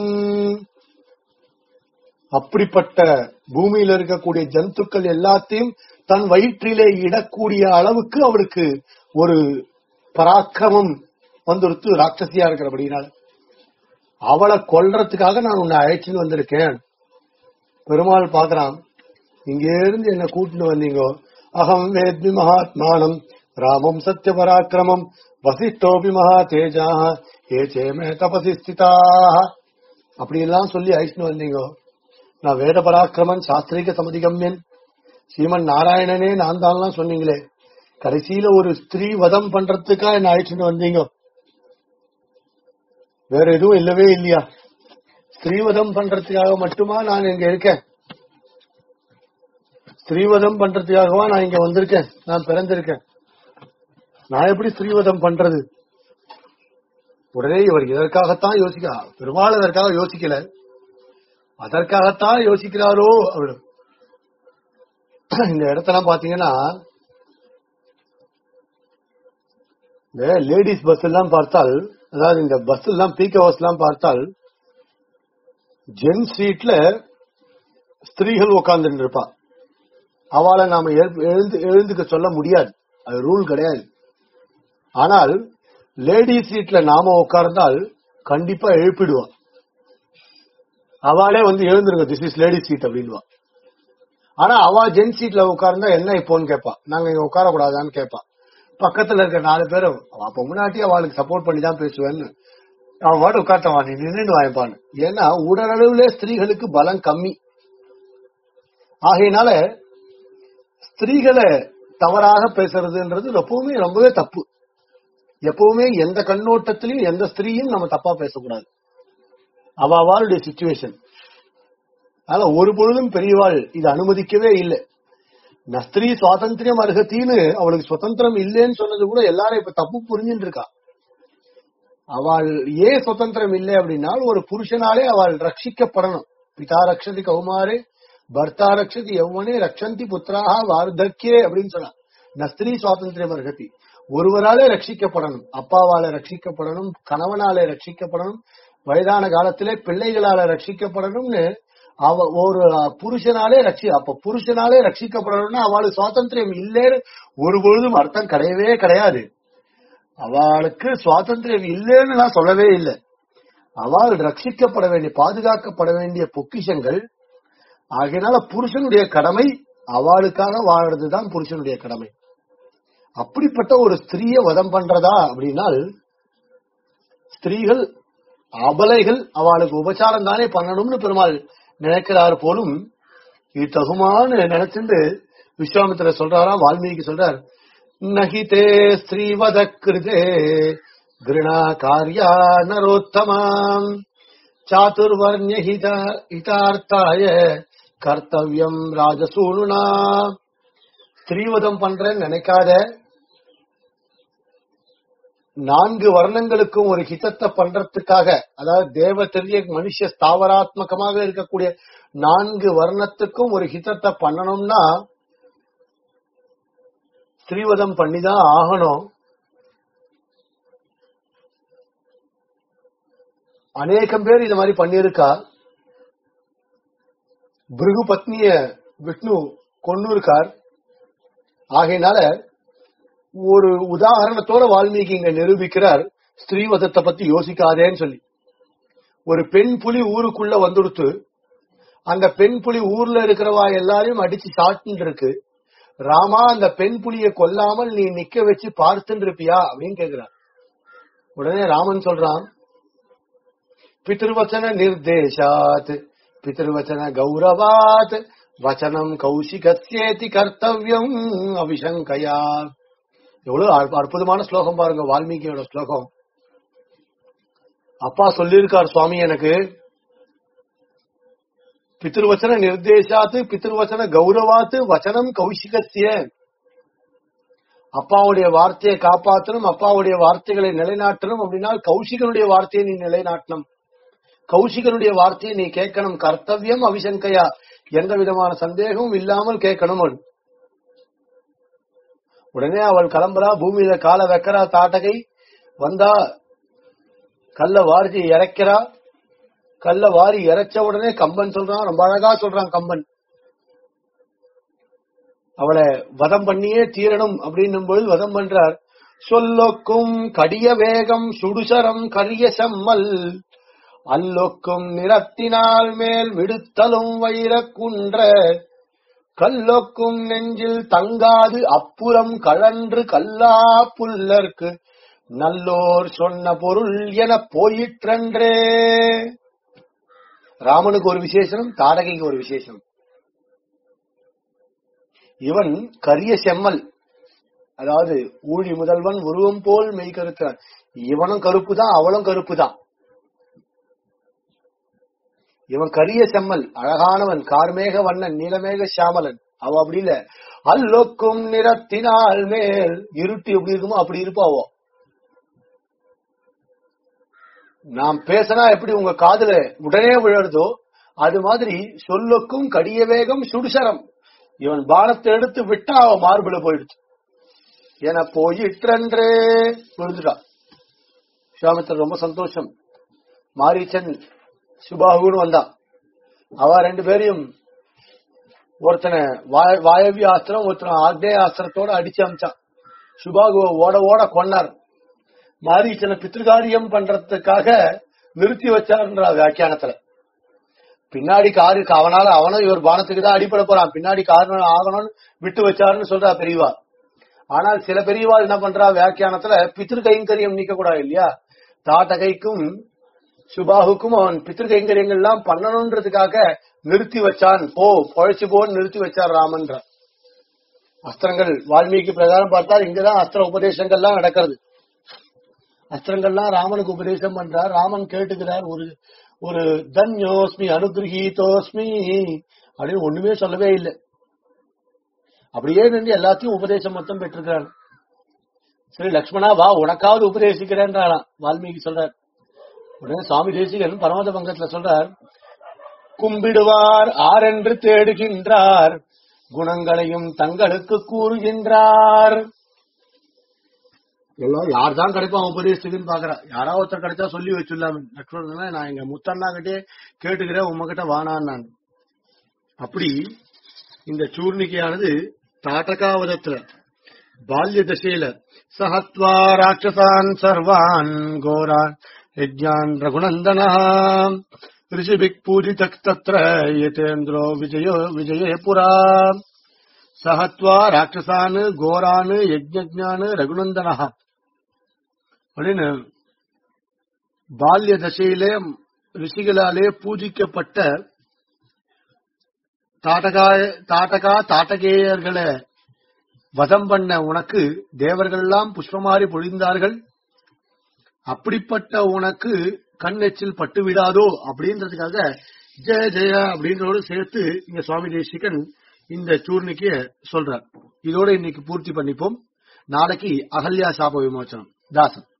அப்படிப்பட்ட பூமியில இருக்கக்கூடிய ஜந்துக்கள் எல்லாத்தையும் தன் வயிற்றிலே இடக்கூடிய அளவுக்கு அவளுக்கு ஒரு பராக்கிரமம் வந்துருத்து ராட்சசியா இருக்கிறபடினால அவளை கொல்றதுக்காக நான் உன்னை அழைச்சின்னு வந்திருக்கேன் பெருமாள் பாக்குறான் இங்க இருந்து என்ன கூட்டிட்டு வந்தீங்க அகம் வேத்மி மகாத்மானம் ராமம் சத்ய பராக்கிரமம் வசிஷ்டோபி மகா தேஜா ஏ சேமே தபசி ஸ்திதாக அப்படி எல்லாம் சொல்லி அழைச்சிட்டு வந்தீங்க நான் வேத பராக்கிரமன் சாஸ்திரிக சமதிகம்யன் ஸ்ரீமன் நாராயணனே நான் தான் சொன்னீங்களே கடைசியில ஒரு ஸ்திரீ வதம் பண்றதுக்கா என்ன அழைச்சிட்டு வந்தீங்க வேற எதுவும் இல்லவே இல்லையா ஸ்திரீவதம் பண்றதுக்காக மட்டுமா நான் இங்க இருக்கேன் ஸ்திரீவதம் பண்றதுக்காகவா நான் இங்க வந்திருக்கேன் நான் பிறந்திருக்கேன் நான் எப்படி ஸ்திரீவதம் பண்றது உடனே இவர் இதற்காகத்தான் யோசிக்க பெருமாள் அதற்காக யோசிக்கல அதற்காகத்தான் யோசிக்கிறாரோ அவரு இந்த இடத்தெல்லாம் பாத்தீங்கன்னா இந்த லேடிஸ் பஸ் எல்லாம் பார்த்தால் அதாவது இந்த பஸ் எல்லாம் பீக் ஹவர்ஸ் எல்லாம் பார்த்தால் ஜென் சீட்ல ஸ்திரீகள் உட்கார்ந்து இருப்பா அவளை நாம எழு- எழுந்து எழுந்துக்க சொல்ல முடியாது அது ரூல் கிடையாது ஆனால் லேடி சீட்ல நாம உட்கார்ந்தால் கண்டிப்பா எழுப்பிடுவா அவளே வந்து எழுந்திருங்க திஸ் இஸ் லேடி சீட் அப்படின்வா ஆனா அவ ஜென் சீட்ல உட்கார்ந்தா என்ன இப்போன்னு கேட்பா நாங்க இங்க உட்கார கூடாதான்னு கேட்பா பக்கத்துல இருக்க நாலு பேரும் அவ அப்ப முன்னாடி அவளுக்கு சப்போர்ட் பண்ணி தான் பேசுவேன்னு அவன் வாடு உட்காட்டவா நீ நின்று வாய்ப்பான்னு ஏன்னா உடலளவுல ஸ்திரீகளுக்கு பலம் கம்மி ஆகையினால ஸ்திரீகளை தவறாக பேசுறதுன்றது எப்பவுமே ரொம்பவே தப்பு எப்பவுமே எந்த கண்ணோட்டத்திலையும் எந்த ஸ்திரீயும் நம்ம தப்பா பேசக்கூடாது அவ அவளுடைய சுச்சுவேஷன் அதனால ஒரு பொழுதும் பெரியவாள் இது அனுமதிக்கவே இல்லை நஸ்திரி சுவாதந்திரம் அருகத்தின்னு அவளுக்கு சுதந்திரம் இல்லைன்னு சொன்னது கூட எல்லாரும் இப்ப தப்பு புரிஞ்சுட்டு இருக்கா அவள் ஏன் சுதந்திரம் இல்லை அப்படின்னா ஒரு புருஷனாலே அவள் ரட்சிக்கப்படணும் பிதா ரக்ஷதி கௌமாரே பர்த்தா ரக்ஷதி யௌவனே ரக்ஷந்தி புத்திராக வார்த்தக்கே அப்படின்னு சொன்னா நஸ்திரி சுவாதந்திரம் அருகதி ஒருவராலே ரட்சிக்கப்படணும் அப்பாவால ரட்சிக்கப்படணும் கணவனாலே ரட்சிக்கப்படணும் வயதான காலத்திலே பிள்ளைகளால ரட்சிக்கப்படணும்னு அவ ஒரு புருஷனாலே ரட்சி அப்ப புருஷனாலே ரட்சிக்கப்படணும்னா அவளுக்கு சுவாதந்திரம் இல்லைன்னு ஒரு பொழுதும் அர்த்தம் கிடையவே கிடையாது அவளுக்கு சுவாதந்திரம் இல்லைன்னு நான் சொல்லவே இல்லை அவள் ரட்சிக்கப்பட வேண்டிய பாதுகாக்கப்பட வேண்டிய பொக்கிஷங்கள் ஆகையினால புருஷனுடைய கடமை அவளுக்காக வாழறதுதான் புருஷனுடைய கடமை அப்படிப்பட்ட ஒரு ஸ்திரீய வதம் பண்றதா அப்படின்னால் ஸ்திரீகள் அபலைகள் அவளுக்கு உபச்சாரம் தானே பண்ணணும்னு பெருமாள் நினைக்கிறார் போலும் இது தகுமான்னு நினைச்சுட்டு விஸ்வாமித்திர சொல்றாரா வால்மீகி சொல்றார் நகிதே ஸ்ரீவத கிருதே கிருணா காரியா நரோத்தமாம் சாதுர்வர்ணிய ஹித- ஹிதார்த்தாய கர்த்தவியம் ராஜசூனுனா ஸ்திரீவதம் பண்றேன்னு நினைக்காத நான்கு வர்ணங்களுக்கும் ஒரு ஹிதத்தை பண்றதுக்காக அதாவது தேவ தெரிய மனுஷ ஸ்தாவராத்மகமாக இருக்கக்கூடிய நான்கு வர்ணத்துக்கும் ஒரு ஹிதத்தை பண்ணணும்னா ஸ்ரீவதம் பண்ணிதான் ஆகணும் அநேகம் பேர் இது மாதிரி பண்ணியிருக்கா பிருகு பத்னிய விஷ்ணு கொன்னு இருக்கார் ஆகையினால ஒரு உதாரணத்தோட வால்மீகி இங்க நிரூபிக்கிறார் ஸ்ரீவதத்தை பத்தி யோசிக்காதேன்னு சொல்லி ஒரு பெண் புலி ஊருக்குள்ள வந்துடுத்து அந்த பெண் புலி ஊர்ல இருக்கிறவா எல்லாரையும் அடிச்சு சாட்டின்னு இருக்கு ராமா அந்த பெண் புலிய கொல்லாமல் நீ நிக்க வச்சு பார்த்துட்டு இருப்பியா அப்படின்னு கேக்குறார் உடனே ராமன் சொல்றான் பிதிருவச்சன நிர்தேசாத் பிதிருவச்சன கௌரவாத் வச்சனம் கௌஷிகஸ்யேதி கர்த்தவியம் அவிசங்கயா எவ்வளவு அற்ப- அற்புதமான ஸ்லோகம் பாருங்க வால்மீகியோட ஸ்லோகம் அப்பா சொல்லியிருக்கார் சுவாமி எனக்கு பிதிருவச்சன நிர்தேசாத்து பிதிருவச்சன கௌரவாத்து வச்சனம் கௌஷிகஸ்ய அப்பாவுடைய வார்த்தையை காப்பாற்றணும் அப்பாவுடைய வார்த்தைகளை நிலைநாட்டணும் அப்படின்னா கௌஷிகனுடைய வார்த்தையை நீ நிலைநாட்டணும் கௌசிகனுடைய வார்த்தையை நீ கேட்கணும் கர்த்தவியம் அவிசங்கையா எந்த விதமான சந்தேகமும் இல்லாமல் கேட்கணும் அவள். உடனே அவள் கிளம்புறா பூமியில காலை வைக்கிறா தாட்டகை வந்தா கல்ல வாரி இறக்கிறா கல்ல வாரி இறைச்ச உடனே கம்பன் சொல்றான் ரொம்ப அழகா சொல்றான் கம்பன் அவளை வதம் பண்ணியே தீரணும் அப்படின்னும் பொழுது வதம் பண்றார் சொல்லொக்கும் கடிய வேகம் சுடுசரம் கரிய செம்மல் அல்லொக்கும் நிறத்தினால் மேல் விடுத்தலும் வைரக் குன்ற கல்லொக்கும் நெஞ்சில் தங்காது அப்புறம் கழன்று கல்லா புல்லர்க்கு நல்லோர் சொன்ன பொருள் என போயிற்றன்றே ராமனுக்கு ஒரு விசேஷம் தாடகைக்கு ஒரு விசேஷம் இவன் கரிய செம்மல் அதாவது ஊழி முதல்வன் உருவம் போல் மெய் கருத்தான் இவனும் கருப்பு தான் அவளும் கருப்பு தான் இவன் கரிய செம்மல் அழகானவன் கார்மேக வண்ணன் நீலமேக சாமலன் அவ அப்படி இல்ல அல்லொக்கும் நிறத்தினால் மேல் இருட்டு எப்படி இருக்குமோ அப்படி இருப்பாவோ நாம் பேசினா எப்படி உங்க காதுல உடனே விழறதோ அது மாதிரி சொல்லொக்கும் கடிய வேகம் சுடுசரம் இவன் பானத்தை எடுத்து விட்டா அவ மார்புல போயிடுச்சு என போயிற்றன்றே விழுந்துட்டான் சுவாமித்தர் ரொம்ப சந்தோஷம் மாரீச்சன் சுபாகுன்னு வந்தான் அவ ரெண்டு பேரையும் ஒருத்தனை வாய- வாயவி ஆஸ்திரம் ஒருத்தனை ஆக்னேய ஆஸ்திரத்தோட அடிச்சு அமிச்சான் சுபாகுவை ஓட ஓட கொன்னார் மாரீச்சனை பித்ருகாரியம் பண்றதுக்காக நிறுத்தி வச்சார்ன்ற வியாக்கியானத்துல பின்னாடி காரு அவனால அவனும் இவர் பானத்துக்கு தான் அடிப்பட போறான் பின்னாடி காரணம் ஆகணும்னு விட்டு வச்சாருன்னு சொல்றா பெரியவா ஆனால் சில பெரியவா என்ன பண்றா வியாக்கியானத்துல பித்ரு கைங்கரியம் நீக்க கூடாது இல்லையா தாட்டகைக்கும் சுபாகுக்கும் அவன் பித்ரு கைங்கரியங்கள் எல்லாம் பண்ணணும்ன்றதுக்காக நிறுத்தி வச்சான் போ பொழைச்சு போன்னு நிறுத்தி வச்சார் ராமன்ற அஸ்திரங்கள் வால்மீகி பிரகாரம் பார்த்தா இங்கதான் அஸ்திர உபதேசங்கள்லாம் நடக்கிறது அஸ்திரங்கள்லாம் ராமனுக்கு உபதேசம் பண்றார் ராமன் கேட்டுக்கிறார் ஒரு ஒரு தன்யோஸ்மி அனுகிரகீதோஸ்மி அப்படின்னு ஒண்ணுமே சொல்லவே இல்லை அப்படியே நின்று எல்லாத்தையும் உபதேசம் மொத்தம் பெற்றிருக்கிறான் சரி லக்ஷ்மணா வா உனக்காவது உபதேசிக்கிறேன்றாராம் வால்மீகி சொல்றார் உடனே சுவாமி தேசிகன் பரமத பங்கத்துல சொல்றார் கும்பிடுவார் ஆரென்று தேடுகின்றார் குணங்களையும் தங்களுக்கு கூறுகின்றார் எல்லாம் யார் தான் கிடைப்பான் உபதேசத்துக்குன்னு பாக்குறா யாராவது ஒருத்தர் கிடைச்சா சொல்லி வச்சுடலாம் லக்ஷ்மணன் நான் எங்க முத்தண்ணா கிட்டே கேட்டுக்கிறேன் உங்ககிட்ட வானான் நான் அப்படி இந்த சூர்ணிகையானது தாட்டகாவதத்துல பால்ய தசையில சஹத்வா ராட்சசான் சர்வான் கோரான் யஜ்ஞான் ரகுநந்தனா ரிஷிபிக் பூஜிதக் தத்ர யதேந்திரோ விஜயோ விஜயே புரா சஹத்வா ராட்சசானு கோரானு யஜ்ஞானு ரகுநந்தனா அப்படின்னு பால்ய தசையிலே ரிஷிகளாலே பூஜிக்கப்பட்ட தாட்டகா தாட்டகா தாட்டகேயர்களை வதம் பண்ண உனக்கு தேவர்கள் எல்லாம் புஷ்பமாரி பொழிந்தார்கள் அப்படிப்பட்ட உனக்கு கண் எச்சில் பட்டு விடாதோ அப்படின்றதுக்காக ஜெய ஜெய அப்படின்றோடு சேர்த்து இங்க சுவாமி தேசிகன் இந்த சூர்ணிக்கு சொல்றார் இதோட இன்னைக்கு பூர்த்தி பண்ணிப்போம் நாளைக்கு அகல்யா சாப விமோச்சனம் தாசன்